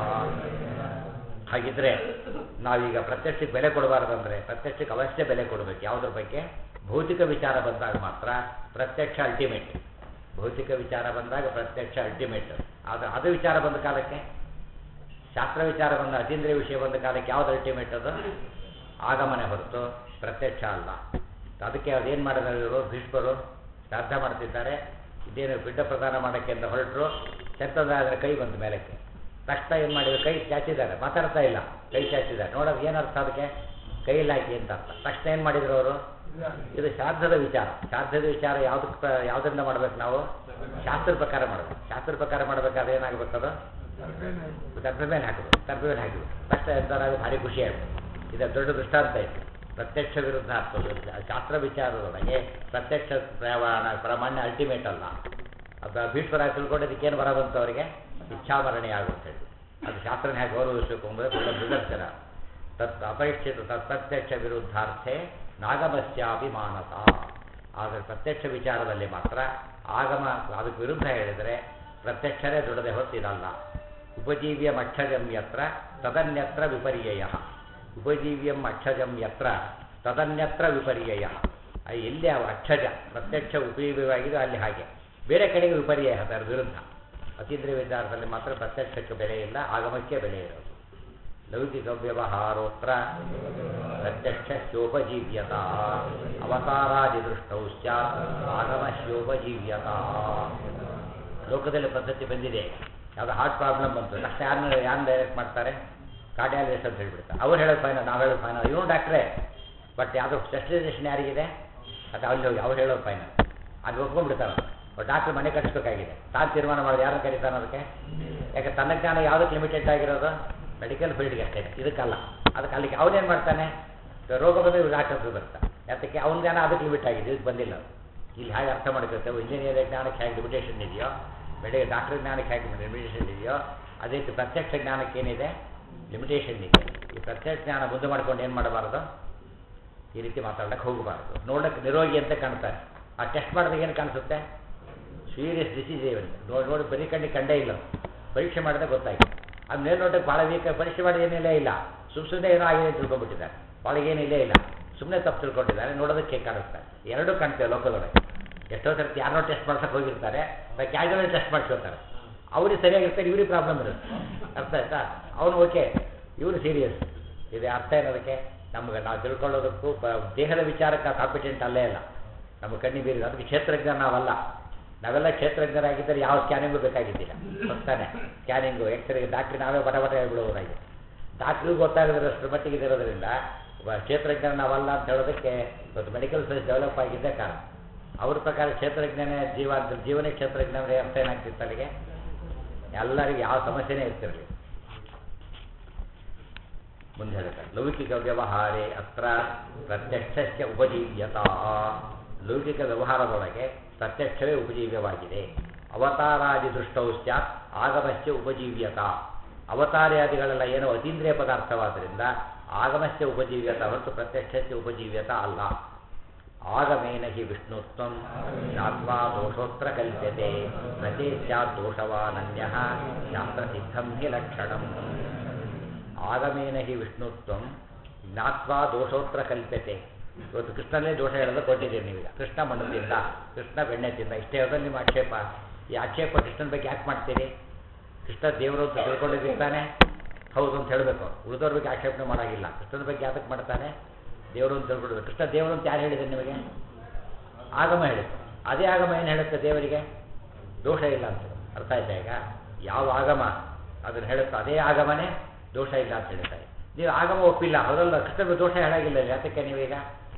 ಹಾಗಿದ್ರೆ ನಾವೀಗ ಪ್ರತ್ಯಕ್ಷಕ್ಕೆ ಬೆಲೆ ಕೊಡಬಾರ್ದಂದ್ರೆ ಪ್ರತ್ಯಕ್ಷಕ್ಕೆ ಅವಶ್ಯ ಬೆಲೆ ಕೊಡಬೇಕು ಯಾವುದ್ರ ಬಗ್ಗೆ ಭೌತಿಕ ವಿಚಾರ ಬಂದಾಗ ಮಾತ್ರ ಪ್ರತ್ಯಕ್ಷ ಅಲ್ಟಿಮೇಟ್ ಭೌತಿಕ ವಿಚಾರ ಬಂದಾಗ ಪ್ರತ್ಯಕ್ಷ ಅಲ್ಟಿಮೇಟ್ ಅದು ಅದು ವಿಚಾರ ಬಂದ ಕಾಲಕ್ಕೆ ಶಾಸ್ತ್ರ ವಿಚಾರ ಬಂದ ಅತೀಂದ್ರಿಯ ವಿಷಯ ಬಂದ ಕಾಲಕ್ಕೆ ಯಾವ್ದು ಅಲ್ಟಿಮೇಟ್ ಅದು ಆಗಮನೆ ಹೊರತು ಪ್ರತ್ಯಕ್ಷ ಅಲ್ಲ ಅದಕ್ಕೆ ಅದೇನು ಮಾಡಿದ್ದಾರೆ ಇವರು ಭೀಷ್ಮರು ಶ್ರಾದ್ದ ಮಾಡ್ತಿದ್ದಾರೆ ಇದೇನು ಬಿಡ್ಡ ಪ್ರದಾನ ಮಾಡೋಕ್ಕೆ ಅಂತ ಹೊರಟರು ಚಂದ್ರದಾದ್ರೆ ಕೈ ಬಂತು ಮೇಲಕ್ಕೆ ತಕ್ಷಣ ಏನು ಮಾಡಿದ್ರು ಕೈ ಚಾಚಿದ್ದಾರೆ ಮಾತಾಡ್ತಾ ಇಲ್ಲ ಕೈ ಚಾಚಿದ್ದಾರೆ ನೋಡೋದು ಏನು ಅರ್ಥ ಅದಕ್ಕೆ ಕೈಯಲ್ಲಿ ಹಾಕಿ ಅಂತ ಅರ್ಥ ತಕ್ಷಣ ಏನು ಮಾಡಿದ್ರು ಅವರು ಇದು ಶ್ರಾದ್ದದ ವಿಚಾರ ಶ್ರಾದ್ದದ ವಿಚಾರ ಯಾವ್ದಕ್ಕೆ ಪ್ರ- ಯಾವುದರಿಂದ ಮಾಡ್ಬೇಕು ನಾವು ಶಾಸ್ತ್ರ ಪ್ರಕಾರ ಮಾಡಬೇಕು ಶಾಸ್ತ್ರ ಪ್ರಕಾರ ಮಾಡಬೇಕಾದ್ರೆ ಏನಾಗಬೇಕು ಅದು ತರ್ಪೆ ಮೇಲೆ ಹಾಕಬೇಕು ತರ್ಪೆ ಮೇಲೆ ಹಾಕಬೇಕು ತಕ್ಷಣ ಎಂತಾರಾಗ ಭಾರಿ ಖುಷಿ ಆಗುತ್ತೆ ಇದು ದೊಡ್ಡ ದೃಷ್ಟಾಂತ ಇದೆ ಪ್ರತ್ಯಕ್ಷ ವಿರುದ್ಧ ಆಗ್ತದೆ ಶಾಸ್ತ್ರ ವಿಚಾರದೊಳಗೆ ಪ್ರತ್ಯಕ್ಷ ಪ್ರಮಾಣ ಪ್ರಾಮಾಣ್ಯ ಅಲ್ಟಿಮೇಟ್ ಅಲ್ಲ ಅದು ಭೀಷ್ಮರಾಗಿ ತಿಳ್ಕೊಂಡಿದ್ದಕ್ಕೇನು ಬರೋದಂತ ಅವರಿಗೆ ಇಚ್ಛಾಮರಣೆ ಆಗುತ್ತೆ ಅದು ಶಾಸ್ತ್ರನ ಹೇಗೆ ಗೌರವಿಸಬೇಕು ಎಂಬುದು ಒಳ್ಳೆ ನಿದರ್ಶನ ತತ್ ಅಪೇಕ್ಷಿತ ತತ್ಪ್ರತ್ಯಕ್ಷ ವಿರುದ್ಧಾರ್ಥೆ ನಾಗಮಸ್ಯಾಭಿಮಾನತ ಆದರೆ ಪ್ರತ್ಯಕ್ಷ ವಿಚಾರದಲ್ಲಿ ಮಾತ್ರ ಆಗಮ ಅದಕ್ಕೆ ವಿರುದ್ಧ ಹೇಳಿದರೆ ಪ್ರತ್ಯಕ್ಷರೇ ದೊಡ್ಡದೆ ಹೊತ್ತಿರಲ್ಲ ಉಪಜೀವ್ಯಂ ಅಕ್ಷಜಂ ಯತ್ರ ತದನ್ಯತ್ರ ವಿಪರ್ಯಯ ಉಪಜೀವ್ಯಂ ಅಕ್ಷಜಂ ಯತ್ರ ತದನ್ಯತ್ರ ವಿಪರ್ಯಯ ಅದು ಎಲ್ಲಿ ಆ ಅಕ್ಷಜ ಪ್ರತ್ಯಕ್ಷ ಉಪಯೋಗವಾಗಿದೆ ಅಲ್ಲಿ ಹಾಗೆ ಬೇರೆ ಕಡೆಗೆ ವಿಪರ್ಯಯ ಅದರ ವಿರುದ್ಧ ಅತೀಂದ್ರಿಯ ವಿಚಾರದಲ್ಲಿ ಮಾತ್ರ ಪ್ರತ್ಯಕ್ಷಕ್ಕೆ ಬೆಲೆ ಇಲ್ಲ ಆಗಮಕ್ಕೆ ಬೆಲೆ ಇರೋದು ಲೌಕಿಕ ವ್ಯವಹಾರೋತ್ರ ಪ್ರತ್ಯಕ್ಷೋಪಜೀವ್ಯತ ಅವತಾರಾದಿ ದೃಷ್ಟೌ ಸ್ಯಾತ್ ಆಗಮಶ್ಯೋಪಜೀವ್ಯತ ಲೋಕದಲ್ಲಿ ಪದ್ಧತಿ ಬಂದಿದೆ ಯಾವುದೋ ಹಾರ್ಟ್ ಪ್ರಾಬ್ಲಮ್ ಬಂತು ತಕ್ಷಣ ಯಾರನ್ನ ಯಾರನ್ನ ಡೈರೆಕ್ಟ್ ಮಾಡ್ತಾರೆ ಕಾರ್ಡಿಯಾಲಜಿಸ್ಟ್ ಅಂತ ಹೇಳ್ಬಿಡ್ತಾರೆ ಅವ್ರು ಹೇಳೋದು ಫೈನಲ್ ನಾವು ಹೇಳೋದು ಫೈನಲ್ ಇವನು ಡಾಕ್ಟ್ರೇ ಬಟ್ ಯಾವುದೋ ಸ್ಪೆಷಲೈಸೇಷನ್ ಯಾರಿಗಿದೆ ಅದು ಅಲ್ಲಿ ಹೋಗಿ ಅವ್ರು ಹೇಳೋದು ಫೈನಲ್ ಅದು ಒಪ್ಕೊಂಡ್ಬಿಡ್ತಾರೆ ಡಾಕ್ಟ್ರ್ ಮನೆ ಕಟ್ಟಿಸ್ಬೇಕಾಗಿದೆ ತಾನು ತೀರ್ಮಾನ ಮಾಡೋದು ಯಾರನ್ನ ಕರೀತಾನೆ ಅದಕ್ಕೆ ಯಾಕೆ ತನ್ನ ಜ್ಞಾನ ಯಾವುದಕ್ಕೆ ಲಿಮಿಟೆಡ್ ಆಗಿರೋದು ಮೆಡಿಕಲ್ ಫೀಲ್ಡ್ಗೆ ಅಷ್ಟೇ ಇದಕ್ಕಲ್ಲ ಅದಕ್ಕೆ ಅಲ್ಲಿಗೆ ಅವನೇನು ಮಾಡ್ತಾನೆ ರೋಗ ಬಂದರೆ ಡಾಕ್ಟರ್ ಬರ್ತಾನೆ ಯಾತಕ್ಕೆ ಅವನ ಜ್ಞಾನ ಅದಕ್ಕೆ ಲಿಮಿಟ್ ಆಗಿದೆ ಇದಕ್ಕೆ ಬಂದಿಲ್ಲ ಅದು. ಇಲ್ಲಿ ಹೇಗೆ ಅರ್ಥ ಮಾಡ್ಕೊತೇವೆ ಇಂಜಿನಿಯರ್ ಜ್ಞಾನಕ್ಕೆ ಹೇಗೆ ಲಿಮಿಟೇಷನ್ ಇದೆಯೋ ಬೆಳಗ್ಗೆ ಡಾಕ್ಟರ್ ಜ್ಞಾನಕ್ಕೆ ಹೇಗೆ ಲಿಮಿಟೇಷನ್ ಇದೆಯೋ ಅದೇ ರೀತಿ ಪ್ರತ್ಯಕ್ಷ ಜ್ಞಾನಕ್ಕೆ ಏನಿದೆ ಲಿಮಿಟೇಷನ್ ಇದೆ ಈ ಪ್ರತ್ಯಕ್ಷ ಜ್ಞಾನ ಮುಂದೆ ಮಾಡ್ಕೊಂಡು ಏನು ಮಾಡಬಾರ್ದು ಈ ರೀತಿ ಮಾತಾಡಕ್ಕೆ ಹೋಗಬಾರ್ದು ನೋಡಕ್ಕೆ ನಿರೋಗಿ ಅಂತ ಕಾಣ್ತಾರೆ ಆ ಟೆಸ್ಟ್ ಮಾಡಿದಾಗ ಏನು ಕಾಣಿಸುತ್ತೆ ಸೀರಿಯಸ್ ಡಿಸೀಸ್ ಇವನಿಗೆ ನೋಡಿ ನೋಡಿ ಬರೀ ಕಣ್ಣಿಗೆ ಕಂಡೇ ಇಲ್ಲ ಪರೀಕ್ಷೆ ಮಾಡಿದ್ರೆ ಗೊತ್ತಾಯ್ತು ಅದು ಮೇಲ್ನೋಟಕ್ಕೆ ಭಾಳ ವೀಕ್ ಪರೀಕ್ಷೆ ಮಾಡಿ ಏನಿಲ್ಲ ಇಲ್ಲ ಸುಮ್ಮ ಸುಮ್ಮನೆ ಏನೋ ಆಗಿದೆ ಅಂತ ತಿಳ್ಕೊಂಡ್ಬಿಟ್ಟಿದ್ದಾರೆ ಒಳಗೇನಿಲ್ಲೇ ಇಲ್ಲ ಸುಮ್ಮನೆ ತಪ್ಪು ತಿಳ್ಕೊಂಡಿದ್ದಾರೆ ನೋಡೋದಕ್ಕೆ ಕಾಣಿಸ್ತಾರೆ ಎರಡೂ ಕಾಣ್ತೇವೆ ಲೋಕದೊಳಗೆ ಎಷ್ಟೋ ಸರ್ತಿ ಯಾರೋ ಟೆಸ್ಟ್ ಮಾಡ್ಸಕ್ಕೆ ಹೋಗಿರ್ತಾರೆ ಕ್ಯಾಜುವಲ್ ಟೆಸ್ಟ್ ಮಾಡಿಸ್ಕೊತಾರೆ ಅವ್ರಿಗೆ ಸರಿಯಾಗಿರ್ತಾರೆ ಇವ್ರಿಗೆ ಪ್ರಾಬ್ಲಮ್ ಇರುತ್ತೆ ಅರ್ಥ ಆಯ್ತಾ ಅವನು ಓಕೆ ಇವರು ಸೀರಿಯಸ್ ಇದೆ ಅರ್ಥ ಏನದಕ್ಕೆ ನಮ್ಗೆ ನಾವು ತಿಳ್ಕೊಳ್ಳೋದಕ್ಕೂ ಬ- ದೇಹದ ವಿಚಾರಕ್ಕೆ ಕಾಂಪಿಟೆಂಟ್ ಅಲ್ಲೇ ಇಲ್ಲ ನಮ್ಮ ಕಣ್ಣಿ ಬೀರಿ ಅದಕ್ಕೆ ಕ್ಷೇತ್ರಜ್ಞ ನಾವಲ್ಲ ನಾವೆಲ್ಲ ಕ್ಷೇತ್ರಜ್ಞರಾಗಿದ್ದರೆ ಯಾವ ಸ್ಕ್ಯಾನಿಂಗು ಬೇಕಾಗಿದ್ದಿಲ್ಲ ಗೊತ್ತಾನೆ ಸ್ಕ್ಯಾನಿಂಗು ಎಕ್ಸ್ರೇ ಡಾಕ್ಟ್ರಿ ನಾವೇ ಬಟ ಬಟ ಹೇಳ್ಬಿಡೋದಾಗಿ ಡಾಕ್ಟ್ರಿಗೂ ಗೊತ್ತಾಗದಿರೋಷ್ಟ್ರ ಮಟ್ಟಿಗೆ ಇರೋದ್ರಿಂದ ಒಬ್ಬ ಕ್ಷೇತ್ರಜ್ಞ ನಾವಲ್ಲ ಅಂತ ಹೇಳೋದಕ್ಕೆ ಇವತ್ತು ಮೆಡಿಕಲ್ ಸೈನ್ಸ್ ಡೆವಲಪ್ ಆಗಿದ್ದೇ ಕಾರಣ ಅವ್ರ ಪ್ರಕಾರ ಕ್ಷೇತ್ರಜ್ಞನೇ ಜೀವ ಅಂತ ಜೀವನೇ ಕ್ಷೇತ್ರಜ್ಞ ಅಂದರೆ ಅರ್ಥ ಏನಾಗ್ತಿತ್ತು ಅಲ್ಲಿಗೆ ಎಲ್ಲರಿಗೂ ಯಾವ ಸಮಸ್ಯೆನೇ ಇರ್ತಿರಲಿಲ್ಲ ಮುಂದೆ ಹೇಳ್ತಾರೆ ಲೌಕಿಕ ವ್ಯವಹಾರೇ ಅತ್ರ ಪ್ರತ್ಯಕ್ಷಸ್ಯ ಉಪಜೀವ್ಯತಾ ಲೌಕಿಕ ವ್ಯವಹಾರದೊಳಗೆ ಪ್ರತ್ಯಕ್ಷವೇ ಉಪಜೀವ್ಯವಾಗಿದೆ ಅವತಾರಾದಿ ದೃಷ್ಟೌ ಸ್ಯಾತ್ ಆಗಮಸ್ಯ ಉಪಜೀವ್ಯತ ಅವತಾರಾದಿಗಳೆಲ್ಲ ಏನೋ ಅತೀಂದ್ರಿಯ ಪದಾರ್ಥವಾದ್ದರಿಂದ ಆಗಮಸ್ಯ ಉಪಜೀವ್ಯತ ಹೊರತು ಪ್ರತ್ಯಕ್ಷಸ್ಯ ಉಪಜೀವ್ಯತ ಅಲ್ಲ ಆಗಮೇನ ಹಿ ವಿಷ್ಣುತ್ವಂ ಜ್ಞಾತ್ವಾ ದೋಷೋತ್ರ ಕಲ್ಪ್ಯತೆ ಪ್ರತಿ ಸ್ಯಾತ್ ದೋಷವಾನನ್ಯ ಶಾಸ್ತ್ರಸಿದ್ಧಂ ಹಿ ಲಕ್ಷಣಂ ಆಗಮೇನ ಹಿ ವಿಷ್ಣುತ್ವಂ ಜ್ಞಾತ್ವಾ ದೋಷೋತ್ರ ಕಲ್ಪ್ಯತೆ ಇವತ್ತು ಕೃಷ್ಣನೇ ದೋಷ ಹೇಳೋದು ಕೊಟ್ಟಿದ್ದೀರಿ ನೀವೀಗ ಕೃಷ್ಣ ಮಣ್ಣು ತಿಂದ ಕೃಷ್ಣ ಬೆಣ್ಣೆ ತಿಂದ ಇಷ್ಟೇ ಇರೋದು ನಿಮ್ಮ ಆಕ್ಷೇಪ ಈ ಆಕ್ಷೇಪ ಕೃಷ್ಣನ ಬಗ್ಗೆ ಯಾಕೆ ಮಾಡ್ತೀರಿ ಕೃಷ್ಣ ದೇವರು ಅಂತ ತಿಳ್ಕೊಂಡಿದ್ದಾನೆ ಹೌದು ಅಂತ ಹೇಳಬೇಕು ಉಳಿದವ್ರ ಬಗ್ಗೆ ಆಕ್ಷೇಪಣೆ ಮಾಡೋಂಗಿಲ್ಲ ಕೃಷ್ಣನ ಬಗ್ಗೆ ಯಾತಕ್ಕೆ ಮಾಡ್ತಾನೆ ದೇವರು ಅಂತ ತಿಳ್ಕೊಳ್ಬೇಕು ಕೃಷ್ಣ ದೇವರು ಅಂತ ಯಾರು ಹೇಳಿದೆ ನಿಮಗೆ ಆಗಮ ಹೇಳಿತು ಅದೇ ಆಗಮ ಏನು ಹೇಳುತ್ತೆ ದೇವರಿಗೆ ದೋಷ ಇಲ್ಲ ಅಂತ ಅರ್ಥ ಆಯ್ತಾ ಈಗ ಯಾವ ಆಗಮ ಅದನ್ನು ಹೇಳುತ್ತೋ ಅದೇ ಆಗಮನೇ ದೋಷ ಇಲ್ಲ ಅಂತ ಹೇಳ್ತಾರೆ ನೀವು ಆಗಮ ಒಪ್ಪಿಲ್ಲ ಅದರಲ್ಲ ಕೃಷ್ಣನ ದೋಷ ಹೇಳಾಗಿಲ್ಲ ಯಾತಕ್ಕೆ ನೀವೀಗ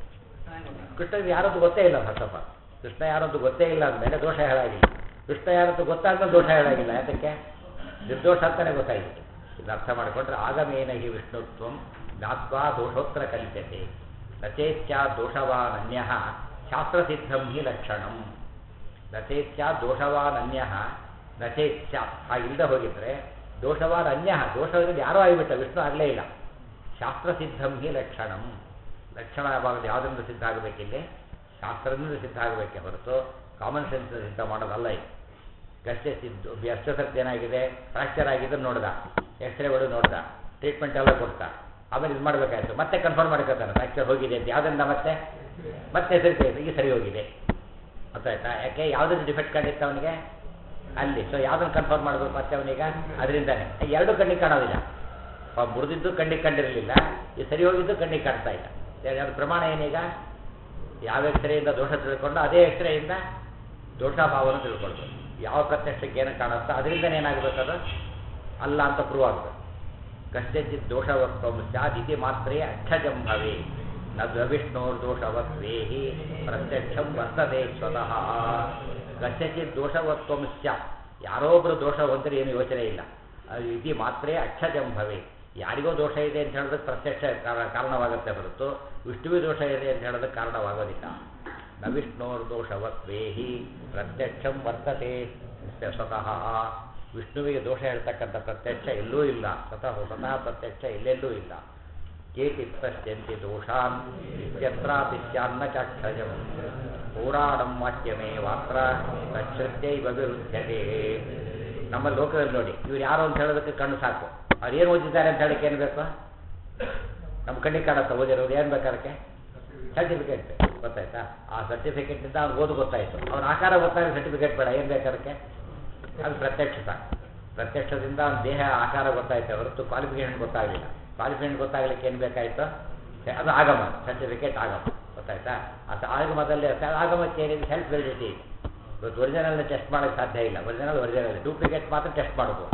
ಕೃಷ್ಣನಿಗೆ ಯಾರದ್ದು ಗೊತ್ತೇ ಇಲ್ಲ ಫಸ್ಟ್ ಕೃಷ್ಣ ಯಾರದ್ದು ಗೊತ್ತೇ ಇಲ್ಲ ಅಂದಮೇಲೆ ದೋಷ ಹೇಳಾಗಿಲ್ಲ ಕೃಷ್ಣ ಯಾರದ್ದು ಗೊತ್ತಾದ್ಮೇಲೆ ದೋಷ ಹೇಳಾಗಿಲ್ಲ ಯಾತಕ್ಕೆ ನಿರ್ದೋಷ ಅಂತಾನೆ ಗೊತ್ತಾಗಿದೆ ಇದನ್ನ ಅರ್ಥ ಮಾಡಿಕೊಂಡ್ರೆ ಆಗಮೇನ ಹಿ ವಿಷ್ಣುತ್ವಂ ಜ್ಞಾತ್ವಾ ದೋಷೋತ್ತರ ಕಲಿತತೆ ನಚೇತ್ಯ ದೋಷವಾನನ್ಯ ಶಾಸ್ತ್ರಸಿದ್ಧಂ ಹಿ ಲಕ್ಷಣಂ ನಚೇತ್ಯ ದೋಷವಾನನ್ಯ ನಚೇತ್ಯ ಹಾಗಿಲ್ಲದೆ ಹೋಗಿದ್ರೆ ದೋಷವಾದ ಅನ್ಯ ದೋಷದಲ್ಲಿ ಯಾರೋ ಆಗಿಬಿಟ್ಟ ವಿಷ್ಣು ಆಗಲೇ ಇಲ್ಲ ಶಾಸ್ತ್ರಸಿದ್ಧಂ ಹಿ ಲಕ್ಷಣಂ ಲಕ್ಷಣ ಯಾವಾಗ ಯಾವುದರಿಂದ ಸಿದ್ಧ ಆಗಬೇಕಿಲ್ಲಿ ಶಾಸ್ತ್ರದಿಂದ ಸಿದ್ಧ ಆಗಬೇಕೆ ಹೊರತು ಕಾಮನ್ ಸೆನ್ಸ್ ಸಿದ್ಧ ಮಾಡೋದಲ್ಲ ಇದು ಗಷ್ಟೇ ಸಿದ್ದು ಅಷ್ಟಸರ್ತಿ ಏನಾಗಿದೆ ಫ್ರ್ಯಾಕ್ಚರ್ ಆಗಿದೆ ನೋಡ್ದ ಎಕ್ಸ್ರೇ ಹೊಡೆದು ನೋಡ್ದ ಟ್ರೀಟ್ಮೆಂಟ್ ಎಲ್ಲ ಕೊಡ್ತಾ ಆಮೇಲೆ ಇದು ಮಾಡಬೇಕಾಯ್ತು ಮತ್ತೆ ಕನ್ಫರ್ಮ್ ಮಾಡ್ಕೊತಾನೆ ಫ್ರ್ಯಾಕ್ಚರ್ ಹೋಗಿದೆ ಅಂತ ಯಾವುದರಿಂದ ಮತ್ತೆ ಮತ್ತೆ ಸರಿ ಈಗ ಸರಿ ಹೋಗಿದೆ ಗೊತ್ತಾಯ್ತಾ ಯಾಕೆ ಯಾವುದ್ರಲ್ಲಿ ಡಿಫೆಕ್ಟ್ ಕಂಡಿತ್ತು ಅವನಿಗೆ ಅಲ್ಲಿ ಸೊ ಯಾವುದನ್ನು ಕನ್ಫರ್ಮ್ ಮಾಡಬೇಕು ಮತ್ತೆ ಅವನೀಗ ಅದರಿಂದಾನೆ ಎರಡು ಕಣ್ಣಿಗೆ ಕಾಣೋದಿಲ್ಲ ಅವ ಮುರಿದಿದ್ದು ಕಣ್ಣಿಗೆ ಕಂಡಿರಲಿಲ್ಲ ಈ ಸರಿ ಹೋಗಿದ್ದು ಕಣ್ಣಿಗೆ ಕಾಣ್ತಾ ಇಲ್ಲ ಯಾವ್ದು ಪ್ರಮಾಣ ಏನೀಗ ಯಾವ ಎಕ್ಸ್ರೇಯಿಂದ ದೋಷ ತಿಳ್ಕೊಂಡು ಅದೇ ಎಕ್ಸ್ರೇಯಿಂದ ದೋಷಾಭಾವವನ್ನು ತಿಳ್ಕೊಳ್ಬೇಕು ಯಾವ ಪ್ರತ್ಯಕ್ಷಕ್ಕೆ ಏನು ಕಾಣುತ್ತೋ ಅದರಿಂದನೇ ಏನಾಗಬೇಕು ಅದು ಅಲ್ಲ ಅಂತ ಪ್ರೂವ್ ಆಗಬೇಕು ಕಶ್ಚಿತ್ ದೋಷವತ್ವ ಸ್ಯಾದಿತಿ ಮಾತ್ರೇ ಅಕ್ಷಜಂಭವೇ ನ ದ್ರವಿಷ್ಣೋರ್ದೋಷವತ್ವೇಹಿ ಪ್ರತ್ಯಕ್ಷಂ ವರ್ತದೆ ಸ್ವತಃ ಕಶ್ಚಿತ್ ದೋಷವತ್ವ ಸ್ಯಾತ್ ಯಾರೋ ಒಬ್ಬರು ದೋಷ ಹೊಂದರೆ ಏನು ಯೋಚನೆ ಇಲ್ಲ ಅದು ಇತಿ ಮಾತ್ರೇ ಅಕ್ಷಜಂಭವೇ ಯಾರಿಗೋ ದೋಷ ಇದೆ ಅಂತ ಹೇಳೋದಕ್ಕೆ ಪ್ರತ್ಯಕ್ಷ ಕಾರಣ ಕಾರಣವಾಗುತ್ತೆ ಹೊರತು ವಿಷ್ಣುವಿಗೆ ದೋಷ ಇದೆ ಅಂತ ಹೇಳೋದಕ್ಕೆ ಕಾರಣವಾಗೋದಿಲ್ಲ ನ ವಿಷ್ಣೋರ್ದೋಷವತ್ವೇಹಿ ಪ್ರತ್ಯಕ್ಷಂ ವರ್ತತೆ ಸ್ವತಃ ವಿಷ್ಣುವಿಗೆ ದೋಷ ಹೇಳ್ತಕ್ಕಂಥ ಪ್ರತ್ಯಕ್ಷ ಎಲ್ಲೂ ಇಲ್ಲ ಸ್ವತಃ ಸ್ವತಃ ಪ್ರತ್ಯಕ್ಷ ಎಲ್ಲೆಲ್ಲೂ ಇಲ್ಲ ಕೇತಿ ಪಶ್ಯಂತಿ ದೋಷಾನ್ ಇತ್ಯತ್ರಾಪಿ ಸ್ಯಾನ್ನ ಚಾಕ್ಷಜಂ ಪೌರಾಣಂ ವಾಕ್യമೇ ಮಾತ್ರ ತಚ್ಛ್ರದ್ಯೈವ ವಿರುದ್ಧತೆ ನಮ್ಮ ಲೋಕದಲ್ಲಿ ನೋಡಿ ಇವ್ರು ಯಾರು ಅಂತ ಹೇಳೋದಕ್ಕೆ ಕಣ್ಣು ಸಾಕು ಅವ್ರು ಏನು ಓದಿದ್ದಾರೆ ಅಂತ ಹೇಳಕ್ಕೆ ಏನು ಬೇಕು ನಮ್ಮ ಕಣ್ಣಿಗೆ ಕಾಣುತ್ತೆ ಓದಿರೋದು ಏನು ಬೇಕು ಅದಕ್ಕೆ ಸರ್ಟಿಫಿಕೇಟ್ ಗೊತ್ತಾಯ್ತಾ ಆ ಸರ್ಟಿಫಿಕೇಟಿಂದ ಅವ್ನು ಓದು ಗೊತ್ತಾಯಿತು ಅವ್ನ ಆಕಾರ ಗೊತ್ತಾಗ ಸರ್ಟಿಫಿಕೇಟ್ ಬೇಡ ಏನು ಬೇಕು ಅದಕ್ಕೆ ಅದು ಪ್ರತ್ಯಕ್ಷ ಸಾಕು ಪ್ರತ್ಯಕ್ಷದಿಂದ ಅವ್ನ ದೇಹ ಆಕಾರ ಗೊತ್ತಾಯ್ತು ಹೊರತು ಕ್ವಾಲಿಫಿಕೇಷನ್ ಗೊತ್ತಾಗಲಿಲ್ಲ ಕ್ವಾಲಿಫಿಕೇಷನ್ ಗೊತ್ತಾಗಲಿಕ್ಕೆ ಏನು ಬೇಕಾಯಿತು ಅದು ಆಗಮ ಸರ್ಟಿಫಿಕೇಟ್ ಆಗಮ ಗೊತ್ತಾಯ್ತಾ ಅದು ಆಗಮದಲ್ಲಿ ಆಗಮಕ್ಕೆ ಏನಿದೆ ಸೆಲ್ಫ್ ವ್ಯಾಲಿಡಿಟಿ ಇದೆ ಇವತ್ತು ಒರಿಜಿನಲ್ನ ಟೆಸ್ಟ್ ಮಾಡೋಕ್ಕೆ ಸಾಧ್ಯ ಇಲ್ಲ ಒರಿಜಿನಲ್ ಒರಿಜಿನಲ್ ಡೂಪ್ಲಿಕೇಟ್ ಮಾತ್ರ ಟೆಸ್ಟ್ ಮಾಡ್ಬೋದು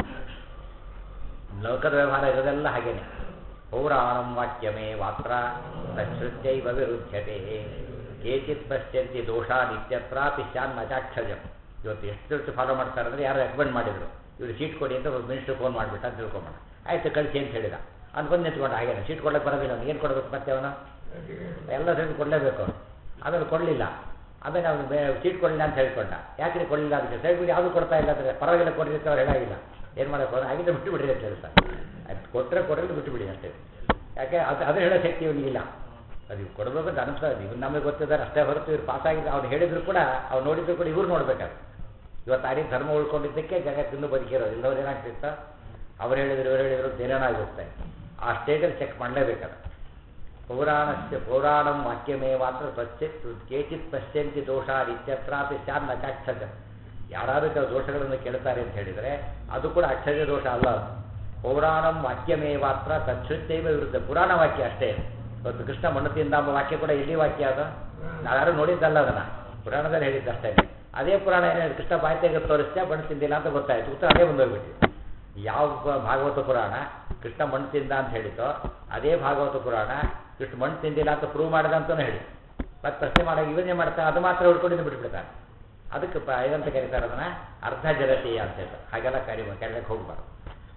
ಲೋಕದ ವ್ಯವಹಾರ ಇರೋದೆಲ್ಲ ಹಾಗೇನೆ ಪೌರಾಣಂ ವಾಕ್ಯಮೇ ಮಾತ್ರ ತಶ್ರುತ್ಯೈವ ವಿರುದ್ಧತೆ ಕೇಚಿತ್ ಪಶ್ಯಂತಿ ದೋಷಾನ್ ಇತ್ಯತ್ರಾಪಿ ಸ್ಯಾನ್ ನಚಾಕ್ಷಜಂ ಇವತ್ತು ಎಷ್ಟು ಎಷ್ಟು ಫಾಲೋ ಮಾಡ್ತಾರೆ ಅಂದರೆ ಯಾರು ರೆಕಮೆಂಡ್ ಮಾಡಿದ್ರು ಇವರು ಸೀಟ್ ಕೊಡಿ ಅಂತ ಒಬ್ಬ ಮಿನಿಸ್ಟರ್ ಫೋನ್ ಮಾಡಿಬಿಟ್ಟು ಅಂತ ತಿಳ್ಕೊಂಬೋಣ ಆಯ್ತು ಕಳಿಸಿ ಅಂತ ಹೇಳಿದ ಅವ್ನು ಬಂದು ನಿಂತ್ಕೊಂಡು ಹಾಗೇನೆ ಸೀಟ್ ಕೊಡಕ್ಕೆ ಬರೋದಿಲ್ಲ ಅವ್ನು ಏನು ಕೊಡಬೇಕು ಮತ್ತೆ ಅವನು ಎಲ್ಲ ಸೀಟ್ ಕೊಡಲೇಬೇಕು ಅವನು ಆಮೇಲೆ ಕೊಡಲಿಲ್ಲ ಆಮೇಲೆ ಅವನು ಬೇ ಸೀಟ್ ಕೊಡಲಿಲ್ಲ ಅಂತ ಹೇಳ್ಕೊಂಡ ಯಾಕೆ ಕೊಡಲಿಲ್ಲ ಅಂತ ಸೈಡ್ ಬಿಡಿ ಯಾವುದು ಕೊಡ್ತಾ ಇಲ್ಲ ಅಂದರೆ ಪರವಾಗಿಲ್ಲ ಕೊಡ್ರಿ ಅಂತ ಅವ್ರು ಹೇಳಾಗಿಲ್ಲ ಏನು ಮಾಡೋಕೆ ಆಗಿದ್ರೆ ಬಿಟ್ಟು ಬಿಡ್ರಿ ಅಂತ ಹೇಳ್ತಾರೆ ಅದು ಕೊಟ್ಟರೆ ಕೊಡಲಿ ಬಿಟ್ಟು ಬಿಡಿ ಅಷ್ಟೇ ಯಾಕೆ ಅದು ಅದು ಹೇಳೋ ಶಕ್ತಿ ಇವನಿಗಿಲ್ಲ ಅದು ಇವ್ ಕೊಡಬೇಕು ಅಂತ ಅನಿಸ್ತದೆ ಇವ್ರು ನಮಗೆ ಗೊತ್ತಿದ್ದಾರೆ ಅಷ್ಟೇ ಹೊರತು ಇವ್ರು ಪಾಸ್ ಆಗಿದ್ದು ಅವ್ನು ಹೇಳಿದ್ರು ಕೂಡ ಅವ್ನು ನೋಡಿದ್ರು ಕೂಡ ಇವ್ರು ನೋಡ್ಬೇಕಾದ್ರೆ ಇವತ್ತು ಆ ರೀತಿ ಧರ್ಮ ಉಳ್ಕೊಂಡಿದ್ದಕ್ಕೆ ಜಗತ್ತಿಂದು ಬದುಕಿರೋದು ಇಲ್ಲವ್ರು ಏನಾಗ್ತಿತ್ತ ಅವ್ರು ಹೇಳಿದ್ರು ಇವ್ರು ಹೇಳಿದ್ರು ಅಂತ ಏನೇನಾಗುತ್ತೆ ಆ ಸ್ಟೇಜಲ್ಲಿ ಚೆಕ್ ಮಾಡಲೇಬೇಕಾದ್ರೆ ಪೌರಾಣಸ್ಯ ಪೌರಾಣಂ ವಾಕ್യമೇ ಮಾತ್ರ ಸ್ವಚ್ಛ ಕೇಚಿತ್ ಪಶ್ಯಂತಿ ದೋಷ ಇತ್ಯತ್ರಾಪಿ ಸ್ಯಾನ್ ನಚಾಕ್ಷಜ ಯಾರಾದರೂ ಕೆಲವು ದೋಷಗಳನ್ನು ಕೇಳ್ತಾರೆ ಅಂತ ಹೇಳಿದರೆ ಅದು ಕೂಡ ಅಕ್ಷಜ ದೋಷ ಅಲ್ಲ ಅದು ಪೌರಾಣಂ ವಾಕ್യമೇ ಮಾತ್ರ ತತ್ಸೃತ್ಯೈವ ವಿರುದ್ಧ ಪುರಾಣ ವಾಕ್ಯ ಅಷ್ಟೇ ಇವತ್ತು ಕೃಷ್ಣ ಮಣ್ಣು ತಿಂದ ಎಂಬ ವಾಕ್ಯ ಕೂಡ ಎಲ್ಲಿ ವಾಕ್ಯ ಅದು ನಾವ್ಯಾರು ನೋಡಿದ್ದಲ್ಲ ಅದನ್ನ ಪುರಾಣದಲ್ಲಿ ಹೇಳಿದ್ದಷ್ಟೇ ಅದೇ ಪುರಾಣ ಏನಾದ್ರು ಕೃಷ್ಣ ಬಾಯಿ ತೆಗೆದು ತೋರಿಸ್ತಾ ಮಣ್ಣು ತಿಂದಿಲ್ಲ ಅಂತ ಗೊತ್ತಾಯ್ತು ಉತ್ತರ ಅದೇ ಬಂದೋಗ್ಬಿಟ್ಟಿದೆ ಯಾವ ಬ- ಭಾಗವತ ಪುರಾಣ ಕೃಷ್ಣ ಮಣ್ಣು ತಿಂದ ಅಂತ ಹೇಳಿತೋ ಅದೇ ಭಾಗವತ ಪುರಾಣ ಕೃಷ್ಣ ಮಣ್ಣು ತಿಂದಿಲ್ಲ ಅಂತ ಪ್ರೂವ್ ಮಾಡಿದ ಅಂತಲೂ ಹೇಳಿ ಮತ್ತೆ ಪ್ರಶ್ನೆ ಮಾಡಾಗ ಇವನ್ನೇ ಮಾಡ್ತಾ ಅದು ಮಾತ್ರ ಉಳ್ಕೊಂಡಿದ್ದು ಬಿಟ್ಬಿಡ್ತಾನೆ ಅದಕ್ಕೆ ಪ ಏನಂತ ಕರೀತಾರೆ ಅದನ್ನ ಅರ್ಧ ಜಲತೀಯ ಅಂತ ಹೇಳ್ತಾರೆ ಹಾಗೆಲ್ಲ ಕರಿ ಕರೆಯಕ್ಕೆ ಹೋಗ್ಬಾರ್ದು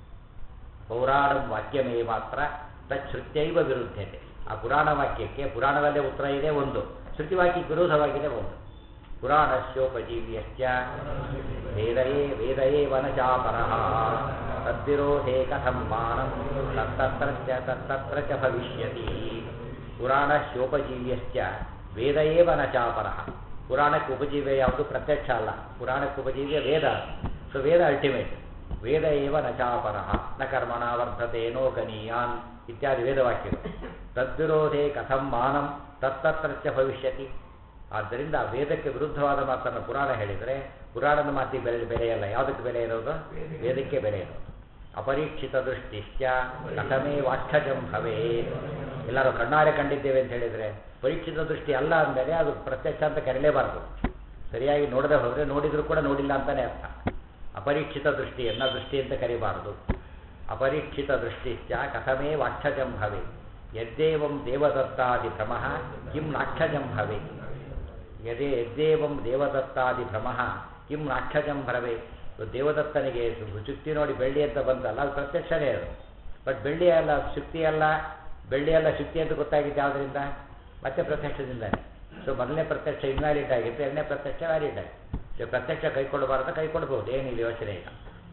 ಪೌರಾಣಂ ವಾಕ್യമೇ ಮಾತ್ರ ತಚ್ಛೃತ್ಯೈವ ವಿರುದ್ಧತೆ ಆ ಪುರಾಣ ವಾಕ್ಯಕ್ಕೆ ಪುರಾಣದಲ್ಲೇ ಉತ್ತರ ಇದೆ ಒಂದು ಶ್ರುತಿ ವಾಕ್ಯಕ್ಕೆ ವಿರೋಧವಾಗಿದೆ ಒಂದು ಪುರಾಣಸ್ಯೋಪಜೀವ್ಯಶ್ಚ ವೇದಯೇ ವೇದಯೇ ವನಚಾಪರಃ ತದ್ವಿರೋಧೇ ಕಥಂ ಮಾನಂ ತತ್ತತ್ರ ಚ ತತ್ತತ್ರ ಚ ಭವಿಷ್ಯತಿ ಪುರಾಣಸ್ಯೋಪಜೀವ್ಯಶ್ಚ ವೇದ ಏವ ನ ಚಾಪರಃ ಪುರಾಣಕ್ಕೆ ಉಪಜೀವ್ಯ ಯಾವುದು ಪ್ರತ್ಯಕ್ಷ ಅಲ್ಲ ಪುರಾಣಕ್ಕೆ ಉಪಜೀವ್ಯ ವೇದ ಸೊ ವೇದ ಅಲ್ಟಿಮೇಟ್ ವೇದ ಏವ ನ ಚಾಪರಃ ನ ಕರ್ಮಣ ವರ್ತತೆ ನೋ ಗನೀಯಾನ್ ಇತ್ಯಾದಿ ವೇದವಾಕ್ಯಗಳು ತದ್ವಿರೋಧೇ ಕಥಂ ಮಾನಂ ತತ್ತತ್ರ ಚ ಭವಿಷ್ಯತಿ ಆದ್ದರಿಂದ ಆ ವೇದಕ್ಕೆ ವಿರುದ್ಧವಾದ ಮಾತನ್ನು ಪುರಾಣ ಹೇಳಿದರೆ ಪುರಾಣದ ಮಾತಿಗೆ ಬೆಲೆ ಬೆಲೆಯಲ್ಲ ಯಾವುದಕ್ಕೆ ಬೆಲೆ ಇರೋದು ವೇದಕ್ಕೆ ಬೆಲೆ ಇರೋದು ಅಪರೀಕ್ಷಿತ ದೃಷ್ಟಿಶ್ಚ ಕಥಮೇ ವಾಕ್ಷಜಂ ಭವೇ ಎಲ್ಲರೂ ಕಣ್ಣಾರೆ ಕಂಡಿದ್ದೇವೆ ಅಂತ ಹೇಳಿದರೆ ಪರೀಕ್ಷಿತ ದೃಷ್ಟಿ ಅಲ್ಲ ಅಂದಮೇಲೆ ಅದು ಪ್ರತ್ಯಕ್ಷ ಅಂತ ಕರೀಲೇಬಾರದು ಸರಿಯಾಗಿ ನೋಡದೆ ಹೋದರೆ ನೋಡಿದರೂ ಕೂಡ ನೋಡಿಲ್ಲ ಅಂತಲೇ ಅರ್ಥ ಅಪರೀಕ್ಷಿತ ದೃಷ್ಟಿಯನ್ನು ದೃಷ್ಟಿ ಅಂತ ಕರಿಬಾರದು ಅಪರೀಕ್ಷಿತ ದೃಷ್ಟಿಶ್ಚ ಕಥಮೇ ವಾಕ್ಷಜಂ ಭವೆ ಯದ್ದೇವಂ ದೇವದತ್ತಾದಿ ಭ್ರಮಃ ಕಿಂ ನಾಕ್ಷಜಂ ಭವೆ ಯದೇ ಯದ್ದೇವಂ ದೇವದತ್ತಾದಿ ಭ್ರಮಃ ಕಿಂ ನಾಕ್ಷಜಂ ಭ್ರವೆ ದೇವದತ್ತನಿಗೆ ಶುಕ್ತಿ ನೋಡಿ ಬೆಳ್ಳಿ ಅಂತ ಬಂತಲ್ಲ ಅದು ಪ್ರತ್ಯಕ್ಷನೇ ಅದು ಬಟ್ ಬೆಳ್ಳಿ ಅಲ್ಲ ಶುಕ್ತಿ ಅಲ್ಲ ಬೆಳ್ಳಿ ಅಲ್ಲ ಶುಕ್ತಿ ಅಂತ ಗೊತ್ತಾಗಿದ್ದು ಯಾವುದರಿಂದ ಮತ್ತೆ ಪ್ರತ್ಯಕ್ಷದಿಂದಾನೆ ಸೊ ಮೊದಲನೇ ಪ್ರತ್ಯಕ್ಷ ಇನ್ವ್ಯಾಲಿಡ್ ಆಗಿತ್ತು ಎರಡನೇ ಪ್ರತ್ಯಕ್ಷ ವ್ಯಾಲಿಡ್ ಆಗಿದೆ ಸೊ ಪ್ರತ್ಯಕ್ಷ ಕೈ ಕೊಡಬಾರ್ದು ಕೈ ಕೊಡ್ಬೋದು ಏನಿಲ್ಲ ಯೋಚನೆ ಇಲ್ಲ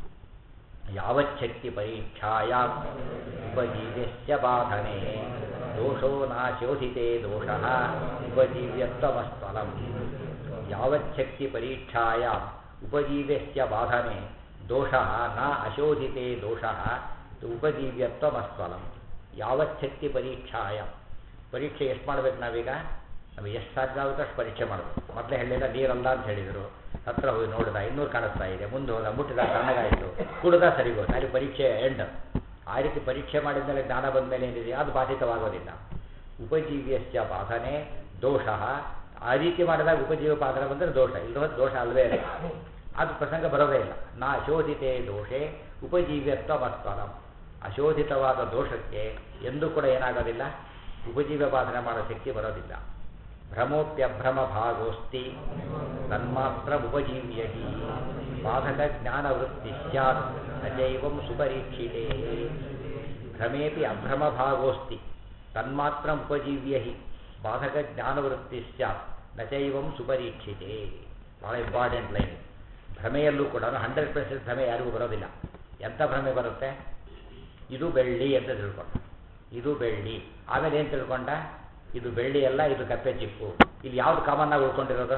ಯಾವಚ್ಛಕ್ತಿ ಪರೀಕ್ಷಾಯ ಉಪಜೀವ್ಯಸ್ಯ ಬಾಧನೆ ದೋಷೋ ನಾಶೋಧಿತೆ ದೋಷ ಉಪಜೀವ್ಯತ್ವಮಸ್ಫಲಂ ಯಾವಚ್ಛಕ್ತಿ ಪರೀಕ್ಷಾಯ ಉಪಜೀವ್ಯಸ್ಯ ಬಾಧನೆ ದೋಷ ನ ಅಶೋಧಿತೆ ದೋಷ ಉಪಜೀವ್ಯತ್ವಮಸ್ಫಲಂ ಯಾವಚ್ಛಕ್ತಿ ಪರೀಕ್ಷಾಯ ಪರೀಕ್ಷೆ ಎಷ್ಟು ಮಾಡ್ಬೇಕು ನಾವೀಗ ನಮಗೆ ಎಷ್ಟು ಸಾಧ್ಯ ಆಗುತ್ತೋ ಅಷ್ಟು ಪರೀಕ್ಷೆ ಮಾಡಬೇಕು ಮೊದಲೇ ಹೇಳಿಲ್ಲ ನೀರಲ್ಲ ಅಂತ ಹೇಳಿದರು ಹತ್ರ ಹೋಗಿ ನೋಡಿದ ಇನ್ನೂರು ಕಾಣಿಸ್ತಾ ಇದೆ ಮುಂದೆ ಹೋದ ಮುಟ್ಟಿದ ತಣ್ಣಗಾಯಿತು ಕುಡ್ದ ಸರಿಗೋದು ಅಲ್ಲಿ ಪರೀಕ್ಷೆ ಎಂಡ್ ಆ ರೀತಿ ಪರೀಕ್ಷೆ ಮಾಡಿದ ಮೇಲೆ ಜ್ಞಾನ ಬಂದ ಮೇಲೆ ಏನಿದೆ ಅದು ಬಾಧಿತವಾಗೋದಿಲ್ಲ ಉಪಜೀವ್ಯಸ್ಯ ಬಾಧನೆ ದೋಷ ಆ ರೀತಿ ಮಾಡಿದಾಗ ಉಪಜೀವ ಬಾಧನೆ ಬಂದರೆ ದೋಷ ಇಲ್ಲದ ದೋಷ ಅಲ್ವೇ ಇಲ್ಲ ಅದು ಪ್ರಸಂಗ ಬರೋದೇ ಇಲ್ಲ ನಾ ಅಶೋಧಿತೆ ದೋಷೆ ಉಪಜೀವ್ಯತ್ವ ಮತ್ವಲಂ ಅಶೋಧಿತವಾದ ದೋಷಕ್ಕೆ ಎಂದೂ ಕೂಡ ಏನಾಗೋದಿಲ್ಲ ಉಪಜೀವ ಬಾಧನೆ ಮಾಡೋ ಶಕ್ತಿ ಬರೋದಿಲ್ಲ ಭ್ರಮೋಪ್ಯಭ್ರಮ ಭಾಗೋಸ್ತಿ ತನ್ಮಾತ್ರ ಉಪಜೀವ್ಯ ಹಿ ಬಾಧಕ ಜ್ಞಾನವೃತ್ತಿ ಸ್ಯಾತ್ ನಚೈವಂ ಸುಪರೀಕ್ಷಿತೆ ಭ್ರಮೇಪಿ ಅಭ್ರಮ ಭಾಗೋಸ್ತಿ ತನ್ಮಾತ್ರ ಉಪಜೀವ್ಯ ಹಿ ಬಾಧಕ ಜ್ಞಾನವೃತ್ತಿ ಸ್ಯಾತ್ ನಚೈವಂ ಸುಪರೀಕ್ಷಿತೆ ಭಾಳ ಇಂಪಾರ್ಟೆಂಟ್ ಲೈನ್ ಭ್ರಮೆಯಲ್ಲೂ ಕೂಡ ಹಂಡ್ರೆಡ್ ಪರ್ಸೆಂಟ್ ಭ್ರಮೆ ಯಾರಿಗೂ ಬರೋದಿಲ್ಲ ಎಂಥ ಭ್ರಮೆ ಬರುತ್ತೆ ಇದು ಬೆಳ್ಳಿ ಅಂತ ತಿಳ್ಕೊಂಡ ಇದು ಬೆಳ್ಳಿ ಆಮೇಲೆ ಏನು ತಿಳ್ಕೊಂಡ ಇದು ಬೆಳ್ಳಿ ಅಲ್ಲ ಇದು ಕಪ್ಪೆ ಚಿಪ್ಪು ಇಲ್ಲಿ ಯಾವ್ದು ಕಾಮನ್ ಆಗಿ ಉಳ್ಕೊಂಡಿರೋದು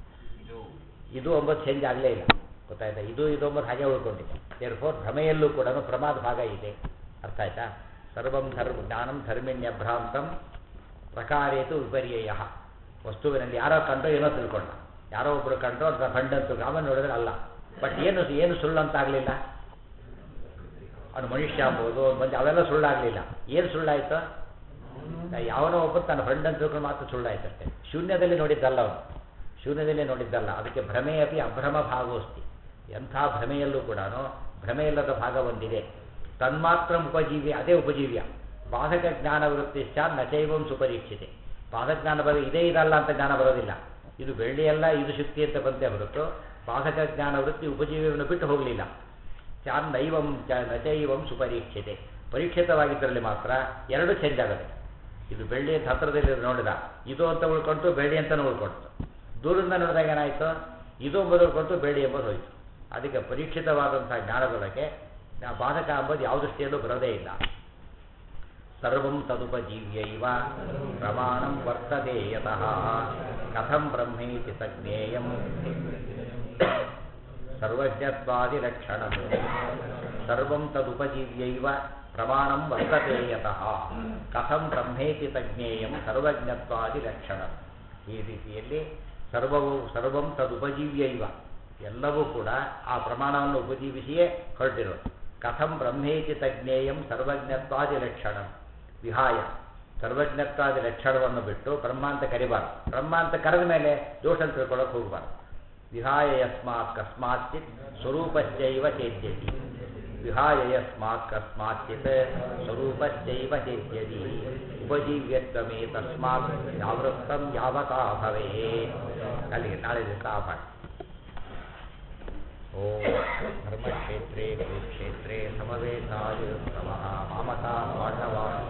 ಇದು ಒಂಬತ್ತು ಚೇಂಜ್ ಆಗಲೇ ಇಲ್ಲ ಗೊತ್ತಾಯ್ತಾ ಇದು ಇದು ಒಂಬತ್ತು ಹಾಗೆ ಉಳ್ಕೊಂಡಿದೆ ದೇರ್ ಫೋರ್ ಭ್ರಮೆಯಲ್ಲೂ ಕೂಡ ಪ್ರಮಾದ ಭಾಗ ಇದೆ ಅರ್ಥ ಆಯ್ತಾ ಸರ್ವಂ ಧರ್ಮ ಜ್ಞಾನಂ ಧರ್ಮಿಣ್ಯಭ್ರಾಂತಂ ಪ್ರಕಾರೇತು ವಿಪರ್ಯಯ ವಸ್ತುವಿನಲ್ಲಿ ಯಾರೋ ಕಂಡ್ರೋ ಏನೋ ತಿಳ್ಕೊಂಡ ಯಾರೋ ಒಬ್ಬರು ಕಂಡ್ರೋ ಅದರ ಫಂಡ್ ಅಂತ ಆಮೇಲೆ ನೋಡಿದ್ರೆ ಅಲ್ಲ ಬಟ್ ಏನು ಏನು ಸುಳ್ಳು ಅಂತ ಆಗಲಿಲ್ಲ ಅವನು ಮನುಷ್ಯ ಅಂಬೋದು ಮಂದಿ ಅವೆಲ್ಲ ಸುಳ್ಳಾಗಲಿಲ್ಲ ಏನು ಸುಳ್ಳಾಯಿತು ಯಾವನೋ ಒಬ್ಬ ತನ್ನ ಫ್ರೆಂಡ್ ಅಂತ ತಿಳ್ಕೊಂಡು ಮಾತ್ರ ಸುಳ್ಳಾಯ್ತು ಅಷ್ಟೇ ಶೂನ್ಯದಲ್ಲಿ ನೋಡಿದ್ದಲ್ಲ ಅವನು ಶೂನ್ಯದಲ್ಲಿ ನೋಡಿದ್ದಲ್ಲ ಅದಕ್ಕೆ ಭ್ರಮೆ ಅಪಿ ಅಭ್ರಮ ಭಾಗೋಸ್ತಿ ಎಂಥ ಭ್ರಮೆಯಲ್ಲೂ ಕೂಡ ಭ್ರಮೆಯಿಲ್ಲದ ಭಾಗ ಒಂದಿದೆ ತನ್ಮಾತ್ರ ಉಪಜೀವ್ಯ ಅದೇ ಉಪಜೀವ್ಯ ಬಾಧಕ ಜ್ಞಾನ ವೃತ್ತಿ ಸ್ಯಾನ್ ನಚೈವಂ ಸುಪರೀಕ್ಷಿತೆ ಬಾಧಜ್ಞಾನ ಬರೋ ಇದೇ ಇದಲ್ಲ ಅಂತ ಜ್ಞಾನ ಬರೋದಿಲ್ಲ ಇದು ಬೆಳ್ಳಿಯಲ್ಲ ಇದು ಶಕ್ತಿ ಅಂತ ಬಂದೇ ಹೊರತು ಬಾಧಕ ಜ್ಞಾನ ವೃತ್ತಿ ಉಪಜೀವ್ಯವನ್ನು ಬಿಟ್ಟು ಹೋಗಲಿಲ್ಲ ಚಾನ್ ನೈವಂ ಚ ನಚೈವಂ ಸುಪರೀಕ್ಷಿತೆ ಪರೀಕ್ಷಿತವಾಗಿದ್ದರಲ್ಲಿ ಮಾತ್ರ ಎರಡು ಚೇಂಜ್ ಆಗುತ್ತೆ ಇದು ಬೆಳ್ಳಿ ಅಂತ ಹತ್ರದಲ್ಲಿ ನೋಡಿದ ಇದು ಅಂತ ಉಳ್ಕೊಂತು ಬೆಳ್ಳಿ ಅಂತಲೂ ಉಳ್ಕೊಳ್ತು ದೂರದಿಂದ ನೋಡಿದಾಗ ಏನಾಯಿತು ಇದು ಮೊದಲು ಕೊಟ್ಟು ಬೇಡಿ ಎಂಬುದು ಹೋಯಿತು ಅದಕ್ಕೆ ಪರೀಕ್ಷಿತವಾದಂಥ ಜ್ಞಾನದೊಳಗೆ ಆ ಬಾಧಕ ಎಂಬುದು ಯಾವ ದೃಷ್ಟಿಯಲ್ಲೂ ಬರೋದೇ ಇಲ್ಲ ಸರ್ವಂ ತದುಪಜೀವ್ಯೈವ ಪ್ರಮಾಣಂ ವರ್ತತೆ ಯತಃ ಕಥಂ ಬ್ರಹ್ಮೇತಿ ಸಜ್ಞೇಯಂ ಸರ್ವಜ್ಞತ್ವಾದಿಲಕ್ಷಣಂ ಸರ್ವಂ ತದುಪಜೀವ್ಯೈವ ಪ್ರಮಾಣಂ ವರ್ತತೆ ಯತಃ ಕಥಂ ಬ್ರಹ್ಮೇತಿ ಸಜ್ಞೇಯಂ ಸರ್ವಜ್ಞತ್ವಾದಿಲಕ್ಷಣಂ ಈ ರೀತಿಯಲ್ಲಿ ಸರ್ವವು ಸರ್ವಂ ತದುಪಜೀವ್ಯೈವ ಎಲ್ಲವೂ ಕೂಡ ಆ ಪ್ರಮಾಣವನ್ನು ಉಪಜೀವಿಸಿಯೇ ಹೊರಟಿರೋದು ಕಥಂ ಬ್ರಹ್ಮೇತಿ ತಜ್ಞೇಯಂ ಸರ್ವಜ್ಞತ್ವಾದಿ ಲಕ್ಷಣಂ ವಿಹಾಯ ಸರ್ವಜ್ಞತ್ವಾದಿ ಲಕ್ಷಣವನ್ನು ಬಿಟ್ಟು ಬ್ರಹ್ಮ ಅಂತ ಕರಿಬಾರ್ದು ಬ್ರಹ್ಮ ಅಂತ ಕರೆದ ಮೇಲೆ ದೋಷ ಅಂತ ತಿಳ್ಕೊಳ್ಳೋಕೆ ಹೋಗಬಾರ್ದು ವಿಹಾಯ ಯಸ್ಮಾತ್ ಕಸ್ಮಾಚಿತ್ ಸ್ವರೂಪಶ್ಚೈವ ಚೇದ್ಯತಿ ವಿಹಾಯ ಯಸ್ಮಾತ್ ಕಸ್ಮಾಚಿತ್ ಸ್ವರೂಪಶ್ಚೈವ ಚೇದ್ಯತಿ ಉಪಜೀವ್ಯತ್ವಮೇ ತಸ್ಮಾತ್ ಯಾವೃತ್ತಂ ಯಾವತಾ ಭವೇ ಅಲ್ಲಿಗೆ ನಾಳೆ ದಿವಸ ಮಾಡಿ ಓಂ ಧರ್ಮಕ್ಷೇತ್ರೇ ಕುರುಕ್ಷೇತ್ರೇ ಸಮವೇತಾಯುತ್ತಮಃ ಮಾಮತಾ ಪಾಂಡವಾ